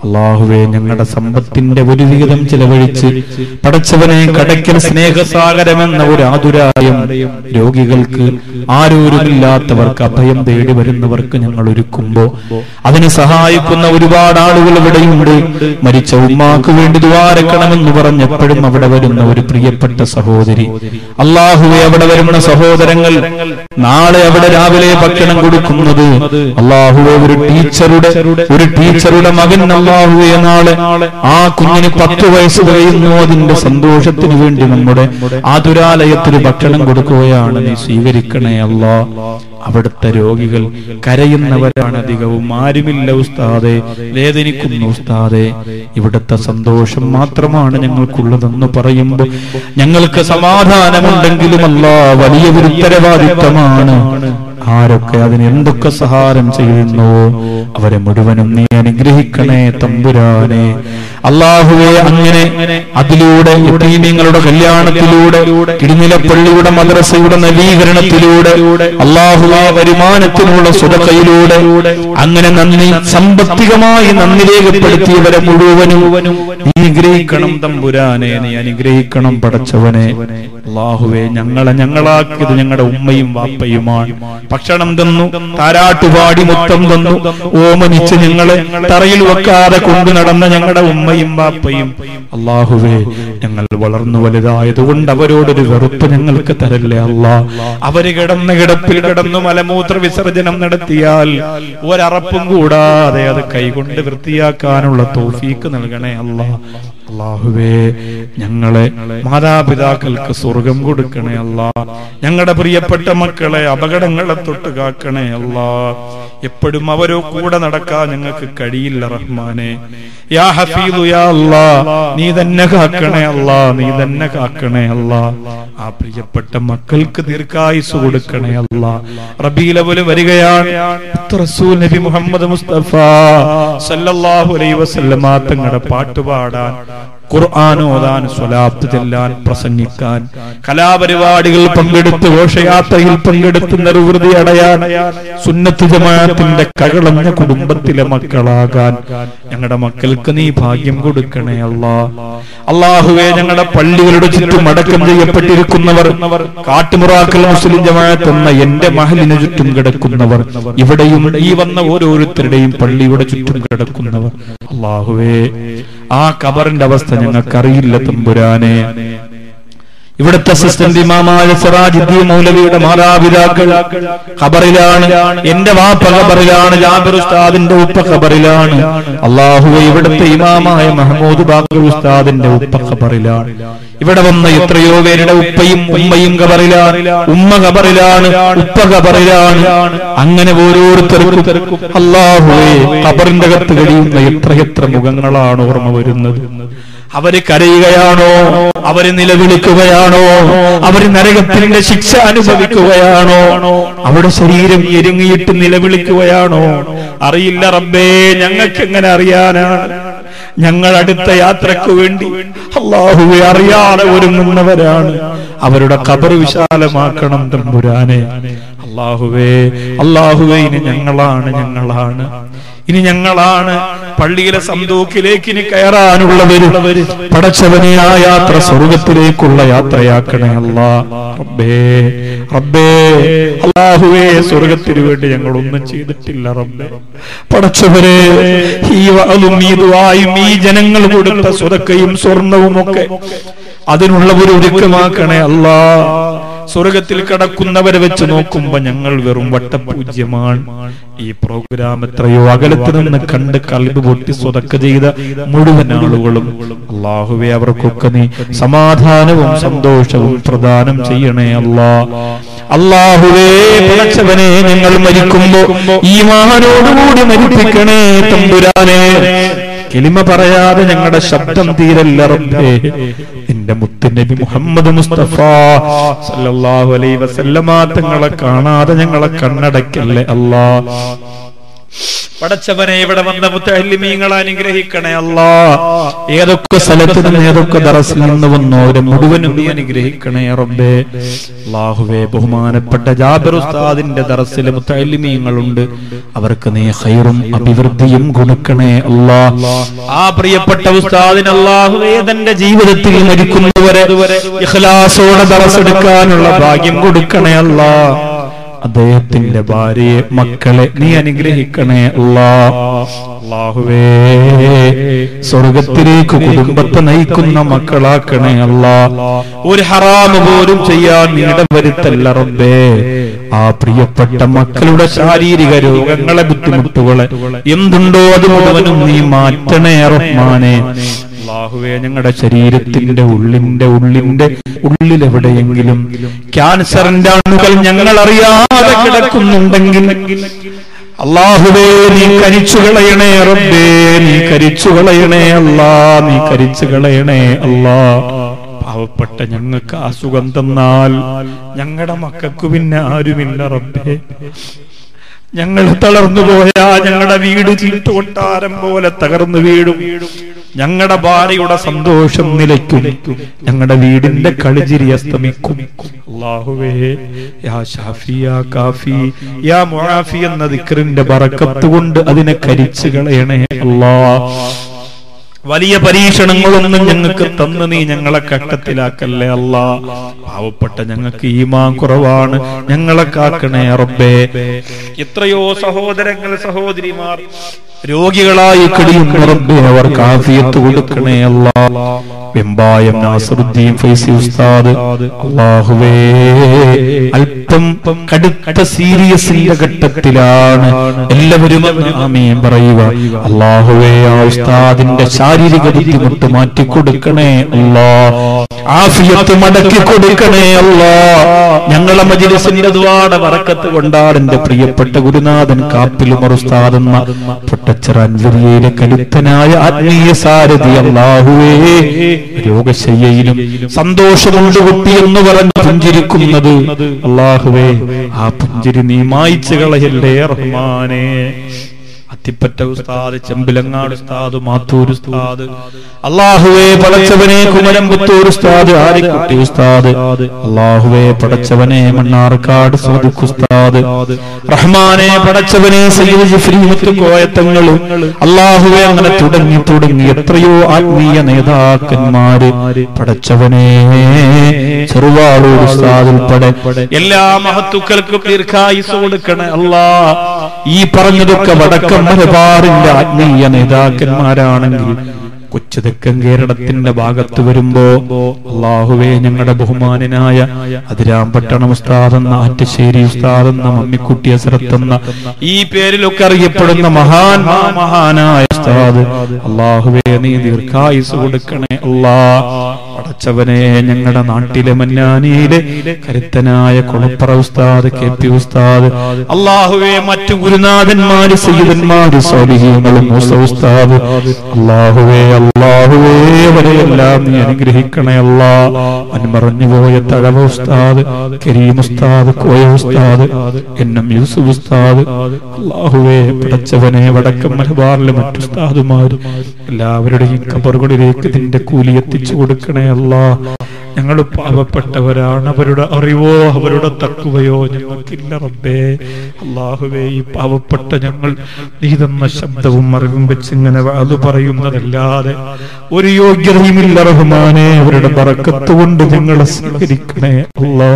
അള്ളാഹുവെ ഞങ്ങളുടെ സമ്പത്തിന്റെ ഒരു വിഹിതം ചിലവഴിച്ച് പടച്ചവനെ കടയ്ക്കൽ സ്നേഹസാഗരമെന്ന ഒരു ആതുരാലയം രോഗികൾക്ക് ആരോരുമില്ലാത്തവർക്ക് അഭയം തേടി വരുന്നവർക്ക് ഞങ്ങൾ ഒരുക്കുമ്പോ അതിന് സഹായിക്കുന്ന ഒരുപാട് ആളുകൾ ഇവിടെയുണ്ട് മരിച്ച ഉമ്മാക്ക് വേണ്ടി ദ്വാരക്കണമെന്ന് പറഞ്ഞെപ്പോഴും അവിടെ വരുന്ന ഒരു പ്രിയപ്പെട്ട സഹോദരി അള്ളാഹുവെ അവിടെ വരുന്ന സഹോദരങ്ങൾ നാളെ അവിടെ രാവിലെ ഭക്ഷണം കൊടുക്കുന്നത് അള്ളാഹുവെ ഒരു ടീച്ചറുടെ ഒരു ടീച്ചറുടെ മകൻ അള്ളാഹുവെ നാളെ ആ കുഞ്ഞിന് പത്ത് വയസ്സ് കഴിയുന്നു അതിന്റെ സന്തോഷത്തിന് വേണ്ടി നമ്മുടെ ആതുരാലയത്തിൽ ഭക്ഷണം കൊടുക്കുകയാണ് നീ സ്വീകരിക്കണേ അല്ലാ അവിടുത്തെ രോഗികൾ കരയുന്നവരാണ് അധികവും ആരുമില്ല ഉസ്താദെ വേദനിക്കുന്നു ഉസ്താദെ ഇവിടുത്തെ സന്തോഷം മാത്രമാണ് ഞങ്ങൾക്കുള്ളതെന്ന് പറയുമ്പോൾ ഞങ്ങൾക്ക് സമാധാനമുണ്ടെങ്കിലും അല്ല വലിയ ഒരു ഉത്തരവാദിത്തമാണ് ആരൊക്കെ അതിന് എന്തൊക്കെ സഹായം ചെയ്യുന്നു അവരെ മുഴുവനും നീ അനുഗ്രഹിക്കണേ തമ്പുരാനെ അള്ളാഹുവെ അങ്ങനെ അതിലൂടെ യതീമീങ്ങളുടെ കല്യാണത്തിലൂടെ ഇടിനിലപ്പള്ളിയുടെ മദ്രസയുടെ നവീകരണത്തിലൂടെ അള്ളാഹുവെ വരുമാനത്തിനുള്ള സുതക്കയിലൂടെ അങ്ങനെ നന്ദി സാമ്പത്തികമായി നന്ദി രേഖപ്പെടുത്തിയവരെ മുഴുവനും നീ അനുഗ്രഹിക്കണം തമ്പുരാനെ നീ അനുഗ്രഹിക്കണം പടച്ചവനെ അള്ളാഹുവെ ഞങ്ങളെ ഞങ്ങളാക്കിയത് ഞങ്ങളുടെ ഉമ്മയും വാപ്പയുമാണ് ഭക്ഷണം തന്നു താരാട്ടുപാടി മൊത്തം തന്നു ഓമനിച്ച് ഞങ്ങളെ തറയിൽ വെക്കാതെ കൊണ്ടു നടന്ന ഞങ്ങളുടെ ഉമ്മയും വാപ്പയും അള്ളാഹുവേ ഞങ്ങൾ വളർന്നു വലുതായതുകൊണ്ട് അവരോടൊരു വെറുപ്പ് ഞങ്ങൾക്ക് തരല്ലേ അല്ലാ അവര് കിടന്ന കിടപ്പിൽ കിടന്നു മലമൂത്ര വിസർജനം നടത്തിയാൽ ഒരറപ്പും കൂടാതെ അത് കൈകൊണ്ട് വൃത്തിയാക്കാനുള്ള തോഫീക്ക് നൽകണേ അല്ലാ അള്ളാഹുവേ ഞങ്ങളെ മാതാപിതാക്കൾക്ക് സ്വർഗം കൊടുക്കണേ അല്ല ഞങ്ങളുടെ പ്രിയപ്പെട്ട മക്കളെ അപകടങ്ങളെ തൊട്ട് കാക്കണേ അല്ല എപ്പോഴും അവരോ കൂടെ നടക്കാൻ ഞങ്ങൾക്ക് കഴിയില്ല റഹ്മാനെ യാ ഹഫീദു യാ അല്ലാ നീ തന്നെ കാക്കണേ അല്ല നീ തന്നെ കാക്കണേ അല്ല ആ പ്രിയപ്പെട്ട മക്കൾക്ക് ദീർഘായുസ് കൊടുക്കണേ അല്ല റബീലവല് വരികയാണ് റസൂൽ നബി മുഹമ്മദ് മുസ്തഫ സല്ലല്ലാഹു അലൈഹി വസല്ലമ തങ്ങളുടെ പാട്ടുപാടാൻ ഖുർആൻ ഓതാൻ സ്വലാത്ത് ചെല്ലാൻ പ്രസംഗിക്കാൻ കലാപരിപാടികൾ പങ്കെടുത്ത് ഘോഷയാത്രയിൽ പങ്കെടുത്ത് നിർവൃതി അടയാൻ സുന്നത്ത് ജമാഅത്തിന്റെ കകളഞ്ഞ കുടുംബത്തിലെ മക്കളാകാൻ ഞങ്ങളുടെ മക്കൾക്ക് നീ ഭാഗ്യം കൊടുക്കണേ അല്ലാ അള്ളാഹുവെ ഞങ്ങളുടെ പള്ളികളുടെ ചുറ്റും അടക്കം ചെയ്യപ്പെട്ടിരിക്കുന്നവർ കാട്ടുമുറാക്കൽ മുസ്ലിം ജമാഅത്ത് എന്ന എന്റെ മഹലിന് ചുറ്റും കിടക്കുന്നവർ ഇവിടെയും ഈ വന്ന ഓരോരുത്തരുടെയും പള്ളിയുടെ ചുറ്റും കിടക്കുന്നവർ അള്ളാഹുവേ ആ കബറിന്റെ അവസ്ഥ ഞങ്ങൾക്കറിയില്ല തമ്പുരാനെ ഇവിടുത്തെ അസിസ്റ്റന്റ് ഇമാമായ സിറാജുദ്ദീൻ മൗലവിയുടെ മാതാപിതാക്കൾ ഖബറിലാണ് എന്റെ വാപ്പ ഖബറിലാണ് ജാബിർ ഉസ്താദിന്റെ ഉപ്പ ഖബറിലാണ് അള്ളാഹുവെ ഇവിടുത്തെ ഇമാമായ മഹമ്മൂദ് ബാക്കർ ഉസ്താദിന്റെ ഉപ്പ ഖബറിലാണ് ഇവിടെ വന്ന എത്രയോ പേരുടെ ഉപ്പയും ഉമ്മയും ഖബറിലാണ് ഉമ്മ ഖബറിലാണ് ഉപ്പ ഖബറിലാണ് അങ്ങനെ ഓരോരുത്തർക്കും അള്ളാഹുവെ ഖബറിന്റെ അകത്ത് കഴിയുന്ന എത്രയെത്ര മുഖങ്ങളാണ് ഓർമ്മ വരുന്നത് അവര് കരയുകയാണോ അവര് നിലവിളിക്കുകയാണോ അവര് നരകത്തിന്റെ ശിക്ഷ അനുഭവിക്കുകയാണോ അവിടെ ശരീരം എരുങ്ങിയിട്ട് നിലവിളിക്കുകയാണോ അറിയില്ല റബ്ബേ ഞങ്ങൾക്ക് എങ്ങനെ അറിയാനാണ് ഞങ്ങൾ അടുത്ത യാത്രക്ക് വേണ്ടി അള്ളാഹുവെ അറിയാതെ ഒരുങ്ങുന്നവരാണ് അവരുടെ കബർ വിശാലമാക്കണം തമ്പുരാനെ അള്ളാഹുവേ അള്ളാഹുവേ ഇനി ഞങ്ങളാണ് ഞങ്ങളാണ് ഇനി ഞങ്ങളാണ് പള്ളിയിലെ സന്തൂക്കിലേക്ക് ഇനി കയറാനുള്ളവര് പടച്ചവനെ ആ യാത്ര സ്വർഗത്തിലേക്കുള്ള യാത്രയാക്കണേ അല്ലാ റബ്ബേ റബ്ബേ അള്ളാഹുവേ സ്വർഗത്തിന് വേണ്ടി ഞങ്ങൾ ഒന്നും ചെയ്തിട്ടില്ല റബ്ബേ പടച്ചവരെ ഈ വാളും ഈ ദുആയും ഈ ജനങ്ങൾ കൊടുത്ത സ്വതക്കയും സ്വർണവും ഒക്കെ അതിനുള്ള ഒരു ഒരുക്കമാക്കണേ അല്ലാ സ്വർഗത്തിൽ കടക്കുന്നവരെ വെച്ച് നോക്കുമ്പോ ഞങ്ങൾ വെറും വട്ടപൂജ്യമാണ് ഈ പ്രോഗ്രാം എത്രയോ അകലത്ത് നിന്ന് കണ്ട് കൽബ് പൊട്ടി സ്വതക്ക ചെയ്ത മുഴുവൻ ആളുകളും അള്ളാഹുവെ അവർക്കൊക്കെ നീ സമാധാനവും സന്തോഷവും പ്രദാനം ചെയ്യണേ അല്ലാ അള്ളാഹുവേ പിളച്ചവനെ ഞങ്ങൾ മരിക്കുമ്പോ ഈ മഹാനോടുകൂടി മരിപ്പിക്കണേ തമ്പുരാനെ കിളിമ പറയാതെ ഞങ്ങളുടെ ശബ്ദം തീരല്ല റബ്ബേ നിന്റെ മുത്തുനബി മുഹമ്മദ് മുസ്തഫ സല്ലല്ലാഹു അലൈഹി വസല്ലമ തങ്ങളെ കാണാതെ ഞങ്ങളെ കണ്ണടക്കല്ലേ അല്ലാ പടച്ചവനെ ഇവിടെ വന്ന മുത്തല്ലിമീങ്ങളെ അനുഗ്രഹിക്കണേ അല്ലാ ഏതൊക്കെ സ്ഥലത്ത് നിന്ന് ഏതൊക്കെ ദറസിൽ നിന്ന് വന്നോ അവരെ മുഴുവനും നീ അനുഗ്രഹിക്കണേ റബ്ബേ അല്ലാഹുവേ ബഹുമാനപ്പെട്ട ജാബിർ ഉസ്താദിന്റെ ദറസിലെ മുത്തല്ലിമീങ്ങളുണ്ട് അവർക്ക് നീ ഹൈറും അഭിവൃദ്ധിയും കൊടുക്കണേ അല്ലാ ആ പ്രിയപ്പെട്ട ഉസ്താദിന് അല്ലാഹുവേ തന്റെ ജീവിതത്തിൽ മരിക്കുന്നവരെ ഇഖ്ലാസോടെ ദറസെടുക്കാനുള്ള ഭാഗ്യം കൊടുക്കണേ അല്ലാ അദ്ദേഹത്തിന്റെ ഭാര്യയെ മക്കളെ നീ അനുഗ്രഹിക്കണേ അല്ലാ അല്ലാഹുവേ സ്വർഗത്തിലേക്ക് കുടുംബത്തെ നയിക്കുന്ന മക്കളാക്കണേ അല്ലാ ഒരു ഹറാമ് പോലും ചെയ്യാൻ നീ ഇടവരുത്തല്ല റബ്ബേ ആ പ്രിയപ്പെട്ട മക്കളുടെ ശാരീരിക രോഗങ്ങളെ ബുദ്ധിമുട്ടുകളെ എന്തുണ്ടോ അത് മുഴുവനും നീ മാറ്റണേ റഹ്മാനെ അള്ളാഹുവേ ഞങ്ങളുടെ ശരീരത്തിന്റെ ഉള്ളിന്റെ ഉള്ളിന്റെ ഉള്ളിലെവിടെയെങ്കിലും ക്യാൻസറിന്റെ അണുകൾ ഞങ്ങൾ അറിയാതെ കിടക്കുന്നുണ്ടെങ്കിൽ അള്ളാഹുവേ നീ കരിച്ചു കളയണേ റബ്ബേ നീ കരിച്ചു കളയണേ അല്ലാ നീ കരിച്ചു കളയണേ അല്ലാ പാവപ്പെട്ട ഞങ്ങൾക്ക് അസുഖം തന്നാൽ ഞങ്ങളുടെ മക്കൾക്ക് പിന്നെ ആരുമില്ല റബ്ബേ ഞങ്ങൾ തളർന്നു പോയാ ഞങ്ങളുടെ വീട് ചീട്ടുകൊട്ടാരം പോലെ തകർന്നു വീഴും ഞങ്ങളുടെ ഭാര്യയുടെ സന്തോഷം നിലയ്ക്കും ഞങ്ങളുടെ വീടിന്റെ കളിചിരി അസ്തമിക്കും അല്ലാഹുവേ യാ ഷാഫി യാ കാഫി യാ മുആഫി എന്ന ദിക്റിന്റെ ബറക്കത്ത് കൊണ്ട് അതിനെ കരിച്ചു കളയണേ അല്ലാ വലിയ പരീക്ഷണങ്ങളൊന്നും ഞങ്ങൾക്ക് തന്ന് നീ ഞങ്ങളെ കട്ടത്തിലാക്കല്ലേ അല്ല പാവപ്പെട്ട ഞങ്ങൾക്ക് ഈമാൻ കുറവാണ് ഞങ്ങളെ കാക്കണേ റബ്ബേ എത്രയോ സഹോദരങ്ങൾ സഹോദരിമാർ രോഗികളായി കഴിയുന്ന റബ്ബേ അവർക്ക് ആഫിയത്ത് കൊടുക്കണേ അല്ല വെമ്പായം നാസറുദ്ദീൻ ഫൈസി ഉസ്താദ് അള്ളാഹുവേ അല്പം കടുത്ത സീരിയസിന്റെ ഘട്ടത്തിലാണ് എല്ലാവരും ആമീൻ പറയുക അള്ളാഹുവേ ആ ഉസ്താദിന്റെ ശാരീരിക ബുദ്ധിമുട്ട് മാറ്റി കൊടുക്കണേ അല്ലാ ആഫിയത്ത് മടക്കി കൊടുക്കണേ അല്ലാ ഞങ്ങളെ മജിലിസിന്റെ ദ്വാട വറക്കത്ത് കൊണ്ടാണ് എന്റെ പ്രിയപ്പെട്ട ഗുരുനാഥൻ കാപ്പിലുമർ ഉസ്താദ് എന്ന പൊട്ടച്ചിറ അഞ്ചരിയയിലെ കരുത്തനായ ആത്മീയ സാരഥി അള്ളാഹുവേ രോഗശയ്യയിലും സന്തോഷമുണ്ട് കുട്ടി എന്ന് പറഞ്ഞ് പുഞ്ചിരിക്കുന്നത് അള്ളാഹുവേ ആ പുഞ്ചിരി നീ മായിച്ചു കളയല്ലേ റഹ്മാനേ അത്തിപ്പറ്റ ഉസ്താദ് ചെമ്പിലങ്ങാട് ഉസ്താദ് മാത്തൂർ ഉസ്താദ് അള്ളാഹുവേ പടച്ചവനെ കുമരമ്പത്തൂർ ഉസ്താദ് ആലിക്കുട്ടി ഉസ്താദ് അള്ളാഹുവേ പടച്ചവനെ മണ്ണാർക്കാട് സോദിഖ് ഉസ്താദ് റഹ്മാനെ പടച്ചവനെ സയ്യിദ് ജിഫ്രി മുത്തു കോയത്തങ്ങളും അള്ളാഹുവേ അങ്ങനെ തുടങ്ങി തുടങ്ങി എത്രയോ ആത്മീയ നേതാക്കന്മാര് പടച്ചവനെ ചെറുവാളൂർ ഉസ്താദ് ഉൾപ്പെടെ എല്ലാ മഹത്തുക്കൾക്കും ദീർഘായുസ് കൊടുക്കണേ അല്ലാ ഈ പറഞ്ഞതൊക്കെ വടക്കം മലബാറിന്റെ ആത്മീയ നേതാക്കന്മാരാണെങ്കിൽ കൊച്ചു തെക്കൻ കേരളത്തിന്റെ ഭാഗത്ത് വരുമ്പോ അള്ളാഹുവേ ഞങ്ങളുടെ ബഹുമാനനായ അതിരാമ്പട്ടണം ഉസ്താദ് എന്ന ആറ്റശ്ശേരി ഉസ്താദ് എന്ന മമ്മിക്കുട്ടി അസറത്തെന്ന ഈ പേരിലൊക്കെ അറിയപ്പെടുന്ന മഹാൻ മഹാനായ ഉസ്താദ് അള്ളാഹുവേ നീ ദീർഘായുസ് കൊടുക്കണേ അല്ലാ പടച്ചവനെ ഞങ്ങളുടെ നാട്ടിലെ മന്നാനിയിലെ കരുത്തനായ കുളപ്പറ ഉസ്താദ് കെ പി ഉസ്താദ് അള്ളാഹുവെ മറ്റു ഗുരുനാഥന്മാര് സയ്യിദന്മാര് സ്വാലിഹീങ്ങളും മൂസ ഉസ്താദ് അള്ളാഹുവേ അള്ളാഹുവേ അവരെയെല്ലാം നീ അനുഗ്രഹിക്കണേ അല്ലാ അൻമറഞ്ഞു പോയ തഴവ ഉസ്താദ് കരീം ഉസ്താദ് കോയ ഉസ്താദ് എന്നും യൂസുഫ് ഉസ്താദ് അള്ളാഹുവേ പടച്ചവനെ വടക്കം മലബാറിലെ മറ്റു ഉസ്താദുമാരും എല്ലാവരുടെയും കബറുകളിലേക്ക് ഇതിന്റെ കൂലി എത്തിച്ചു കൊടുക്കണേ അല്ലാ ഞങ്ങൾ പാവപ്പെട്ടവരാണ് അവരുടെ അറിവോ അവരുടെ തക്കുവയോ ഞങ്ങൾക്കില്ല റബ്ബേ അള്ളാഹുവേ ഈ പാവപ്പെട്ട ഞങ്ങൾ നീ തന്ന ശബ്ദവും അറിവും വെച്ച് ഇങ്ങനെ അത് പറയുന്നതല്ലാതെ ഒരു യോഗ്യതയുമില്ല റഹ്മാനെ അവരുടെ പറക്കത്ത് കൊണ്ട് ഞങ്ങളെ സ്വീകരിക്കണേ അല്ലാ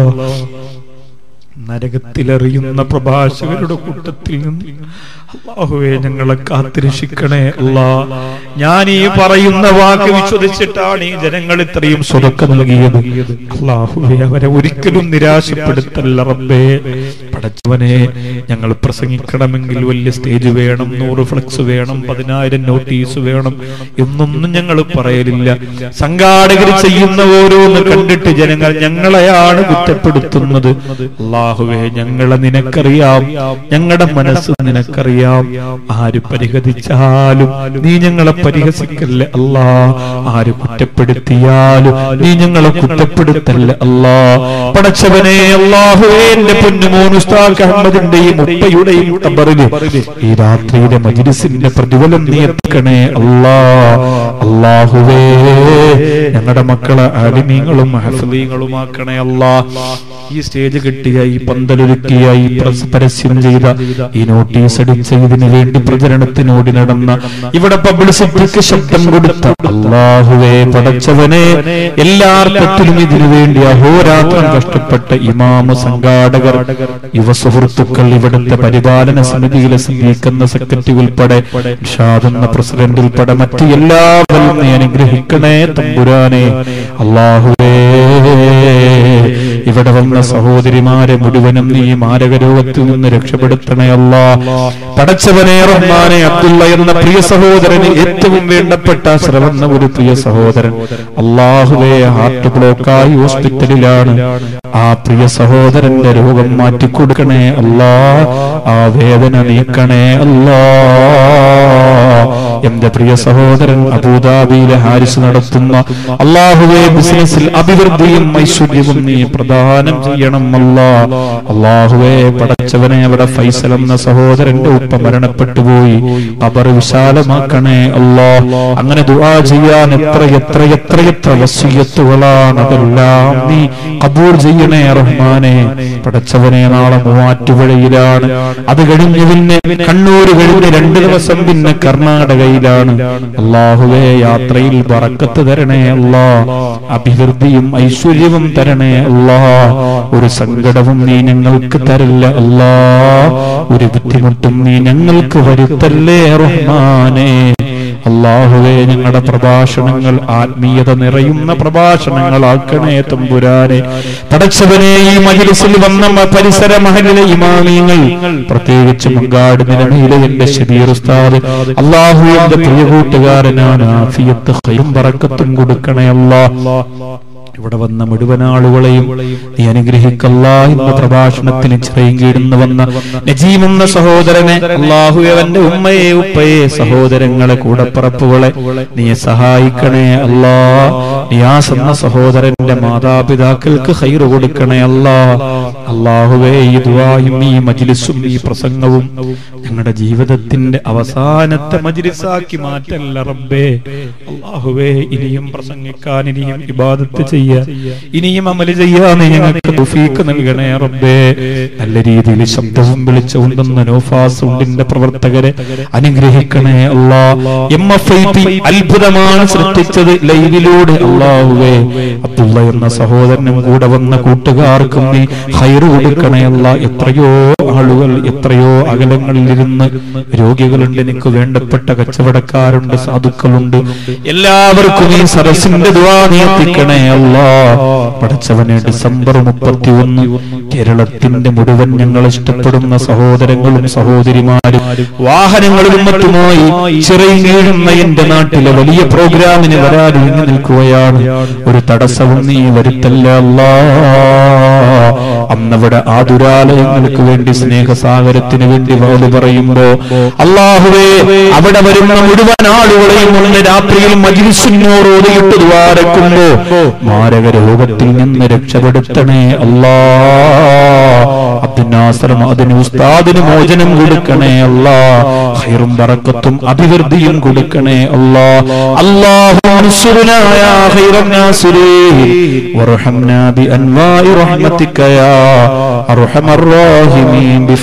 നരകത്തിലെറിയുന്ന പ്രഭാഷകരുടെ കൂട്ടത്തിൽ നിന്ന് അള്ളാഹുവെ ഞങ്ങളെ കാത്തിരക്ഷിക്കണേ അല്ലാ ഞാൻ ഈ പറയുന്ന വാക്ക് വിശ്വസിച്ചിട്ടാണ് ഈ ജനങ്ങൾ ഇത്രയും സ്വതക്ക നൽകിയത് അള്ളാഹുവെ അവരെ ഒരിക്കലും നിരാശപ്പെടുത്തല്ല റബ്ബേ പടച്ചവനെ ഞങ്ങൾ പ്രസംഗിക്കണമെങ്കിൽ വലിയ സ്റ്റേജ് വേണം നൂറ് ഫ്ലക്സ് വേണം പതിനായിരം നോട്ടീസ് വേണം എന്നൊന്നും ഞങ്ങൾ പറയലില്ല സംഘാടകർ ചെയ്യുന്ന ഓരോന്ന് കണ്ടിട്ട് ജനങ്ങൾ ഞങ്ങളെയാണ് കുറ്റപ്പെടുത്തുന്നത് അള്ളാഹുവെ ഞങ്ങളെ നിനക്കറിയാം ഞങ്ങളുടെ മനസ്സ് നിനക്കറിയാം ആര് പരിഹരിച്ചാലും നീ ഞങ്ങളെ പരിഹസിക്കല്ലേ അല്ലാ ആര് കുറ്റപ്പെടുത്തിയാലും നീ ഞങ്ങളെ കുറ്റപ്പെടുത്തല്ലേ അല്ലാ പടച്ചവനെ അള്ളാഹുവേ എന്റെ പൊന്നുമോൻ മുസ്താഖ് അഹമ്മദിന്റെയും ഉപ്പയുടെയും ഖബറിൽ ഈ രാത്രിയിലെ മജ്ലിസിന്റെ പ്രതിഫലം നീ എത്തിക്കണേ അല്ലാ അല്ലാഹുവേ ഞങ്ങളുടെ മക്കളെ ആലിമീങ്ങളും ഹഫലീങ്ങളുമാക്കണേ അല്ലാ ഈ സ്റ്റേജ് കിട്ടിയ ഈ പന്തലൊരുക്കിയ ഈ പ്രസ് പരസ്യം ചെയ്ത ഈ നോട്ടീസ് അടിച്ച ഇതിനു വേണ്ടി പ്രചരണത്തിനോടി നടന്ന ഇവിടെ പബ്ലിസിറ്റിക്ക് ശബ്ദം കൊടുത്ത അള്ളാഹുവേ പടച്ചവനെ എല്ലാ അർത്ഥത്തിലും ഇതിനു വേണ്ടി അഹോരാത്രം കഷ്ടപ്പെട്ട ഇമാമ സംഘാടകർ യുവ സുഹൃത്തുക്കൾ ഇവിടുത്തെ പരിപാലന സമിതിയിലെ സംഘിക്കുന്ന സെക്രട്ടറി ഉൾപ്പെടെ ഷാദ് എന്ന പ്രസിഡന്റ് ഉൾപ്പെടെ മറ്റ് എല്ലാവരും നീ അനുഗ്രഹിക്കണേ തമ്പുരാനെ അള്ളാഹുവേ ഇവിടെ വന്ന സഹോദരിമാരെ മുഴുവനും നീ മാരക രോഗത്തിൽ നിന്ന് രക്ഷപ്പെടുത്തണേ അല്ലാ പടച്ചവനെ റഹ്മാനെ അബ്ദുള്ള എന്ന പ്രിയ സഹോദരന് ഏറ്റവും വേണ്ടപ്പെട്ട ശ്രവന്ന ഒരു പ്രിയ സഹോദരൻ അള്ളാഹുവേ ഹാർട്ട് ബ്ലോക്കായി ഹോസ്പിറ്റലിലാണ് ആ പ്രിയ സഹോദരന്റെ രോഗം മാറ്റിക്കൊടുക്കണേ അല്ലാ ആ വേദന നീക്കണേ അല്ലാ എന്റെ പ്രിയ സഹോദരൻ അബൂദാബിയിലെ ഹാരിസ് നടത്തുന്ന അള്ളാഹുവെ ബിസിനസ്സിൽ അഭിവൃദ്ധിയും ഐശ്വര്യവും നീ പ്രദാനം ചെയ്യണം അല്ലാ അള്ളാഹുവെ പടച്ചവനെ അവിടെ ഫൈസൽ എന്ന സഹോദരന്റെ ഉപ്പ മരണപ്പെട്ടു പോയി അവർ വിശാലമാക്കണേ അല്ലാ അങ്ങനെ ദുആ ചെയ്യാൻ എത്ര എത്ര എത്ര എത്ര വസീയത്തുകളാണ് അതെല്ലാം നീ കബൂർ ചെയ്യണേ റഹ്മാനെ പടച്ചവനെ നാളെ മൂവാറ്റുപുഴയിലാണ് അത് കഴിഞ്ഞ് പിന്നെ കണ്ണൂർ കഴിഞ്ഞ് രണ്ടു ദിവസം പിന്നെ കർണാടകയിലാണ് അള്ളാഹുവേ യാത്രയിൽ പറക്കത്ത് തരണേ അല്ലാ അഭിവൃദ്ധിയും ഐശ്വര്യവും തരണേ അല്ലാ ഒരു സങ്കടവും നീ ഞങ്ങൾക്ക് തരില്ല അല്ലാ ഒരു ബുദ്ധിമുട്ടും നീ ഞങ്ങൾക്ക് വരുത്തല്ലേ റഹ്മാനേ അള്ളാഹുവേ ഞങ്ങളുടെ പ്രഭാഷണങ്ങൾ ആത്മീയത നിറയുന്ന പ്രഭാഷണങ്ങളാക്കണേ തമ്പുരാനെ പടച്ചവനെ ഈ മജിലിസിൽ വന്ന മ- പരിസര മഹലിലെ ഇമാമിയങ്ങൾ പ്രത്യേകിച്ച് മുങ്കാട് നിലമയിലെ എന്റെ ഷബീർ ഉസ്താദ് അള്ളാഹു എന്റെ പ്രിയ കൂട്ടുകാരനാണ് ആഫിയത്ത് ഖൈറും ബറക്കത്തും കൊടുക്കണേ അല്ലാ ഇവിടെ വന്ന മുഴുവൻ ആളുകളെയും നീ അനുഗ്രഹിക്കല്ല എന്ന പ്രഭാഷണത്തിന് ചിറയും കീടുന്നു വന്ന നജീം എന്ന സഹോദരനെ അള്ളാഹു അവന്റെ ഉമ്മയെ ഉപ്പയെ സഹോദരങ്ങളെ കൂടപ്പറപ്പുകളെ നീ സഹായിക്കണേ അല്ലാ നിയാസ് എന്ന സഹോദരന്റെ മാതാപിതാക്കൾക്ക് ഹൈറ് കൊടുക്കണേ അല്ലാ അള്ളാഹുവേ ഈ ദുആയും ഈ മജ്ലിസും ഈ പ്രസംഗവും ഞങ്ങളുടെ ജീവിതത്തിന്റെ അവസാനത്തെ മജ്ലിസാക്കി മാറ്റല്ല റബ്ബേ അള്ളാഹുവേ ഇനിയും പ്രസംഗിക്കാൻ ഇനിയും ഇബാദത്ത് ചെയ്യാൻ ഇനിയും അമല് ചെയ്യാൻ ഞങ്ങൾക്ക് തൗഫീക്ക് നൽകണേ റബ്ബേ നല്ല രീതിയിൽ ശബ്ദവും വിളിച്ചുകൊണ്ടുന്ന നോഫാസ് ഉണ്ടിന്റെ പ്രവർത്തകരെ അനുഗ്രഹിക്കണേ അല്ലാ എം എഫ് ഐ പി അത്ഭുതമാണ് സൃഷ്ടിച്ചത് ലൈവിലൂടെ അള്ളാഹുവേ അബ്ദുള്ള എന്ന സഹോദരനും കൂടെ വന്ന കൂട്ടുകാർക്കും നീ ഹൈറ് കൊടുക്കണേ അല്ല എത്രയോ ആളുകൾ എത്രയോ അകലങ്ങളിലിരുന്ന് രോഗികളുണ്ട് എനിക്ക് വേണ്ടപ്പെട്ട കച്ചവടക്കാരുണ്ട് സാധുക്കളുണ്ട് എല്ലാവർക്കും ഈ സരസിന്റെ ദുആ നീ എത്തിക്കണേ അല്ലാ പഠിച്ചവനെ ഡിസംബർ മുപ്പത്തി ഒന്ന് കേരളത്തിന്റെ മുഴുവൻ ഞങ്ങൾ ഇഷ്ടപ്പെടുന്ന സഹോദരങ്ങളും സഹോദരിമാരും വാഹനങ്ങളിലും മറ്റുമായി ചിറയും കീഴുന്ന എന്റെ നാട്ടിലെ വലിയ പ്രോഗ്രാമിന് വരാതിരിഞ്ഞു നിൽക്കുകയാണ് ഒരു തടസ്സവും നീ വരുത്തല്ല അല്ലാ അന്നവിടെ ആതുരാലയങ്ങൾക്ക് വേണ്ടി സ്നേഹസാഗരത്തിന് വേണ്ടി വാല് പറയുമ്പോ അള്ളാഹുവേ അവിടെ വരുന്ന മുഴുവൻ ആളുകളെയും ഒന്ന് രാത്രിയിൽ മജിലിസിനോറോടിയിട്ട് ദ്വാരക്കുമ്പോ മാരക രോഗത്തിൽ നിന്ന് രക്ഷപ്പെടുത്തണേ അല്ലാ അബ്ദുനാസറും അതിന് ഉസ്താദിന് മോചനം കൊടുക്കണേ അല്ലാ ഹൈറും ബറക്കത്തും അഭിവൃദ്ധിയും കൊടുക്കണേ അല്ലാ അല്ലാഹു انصرنا يا خير الناصرين وارحمنا بأنواع رحمتك يا أرحم الراحمين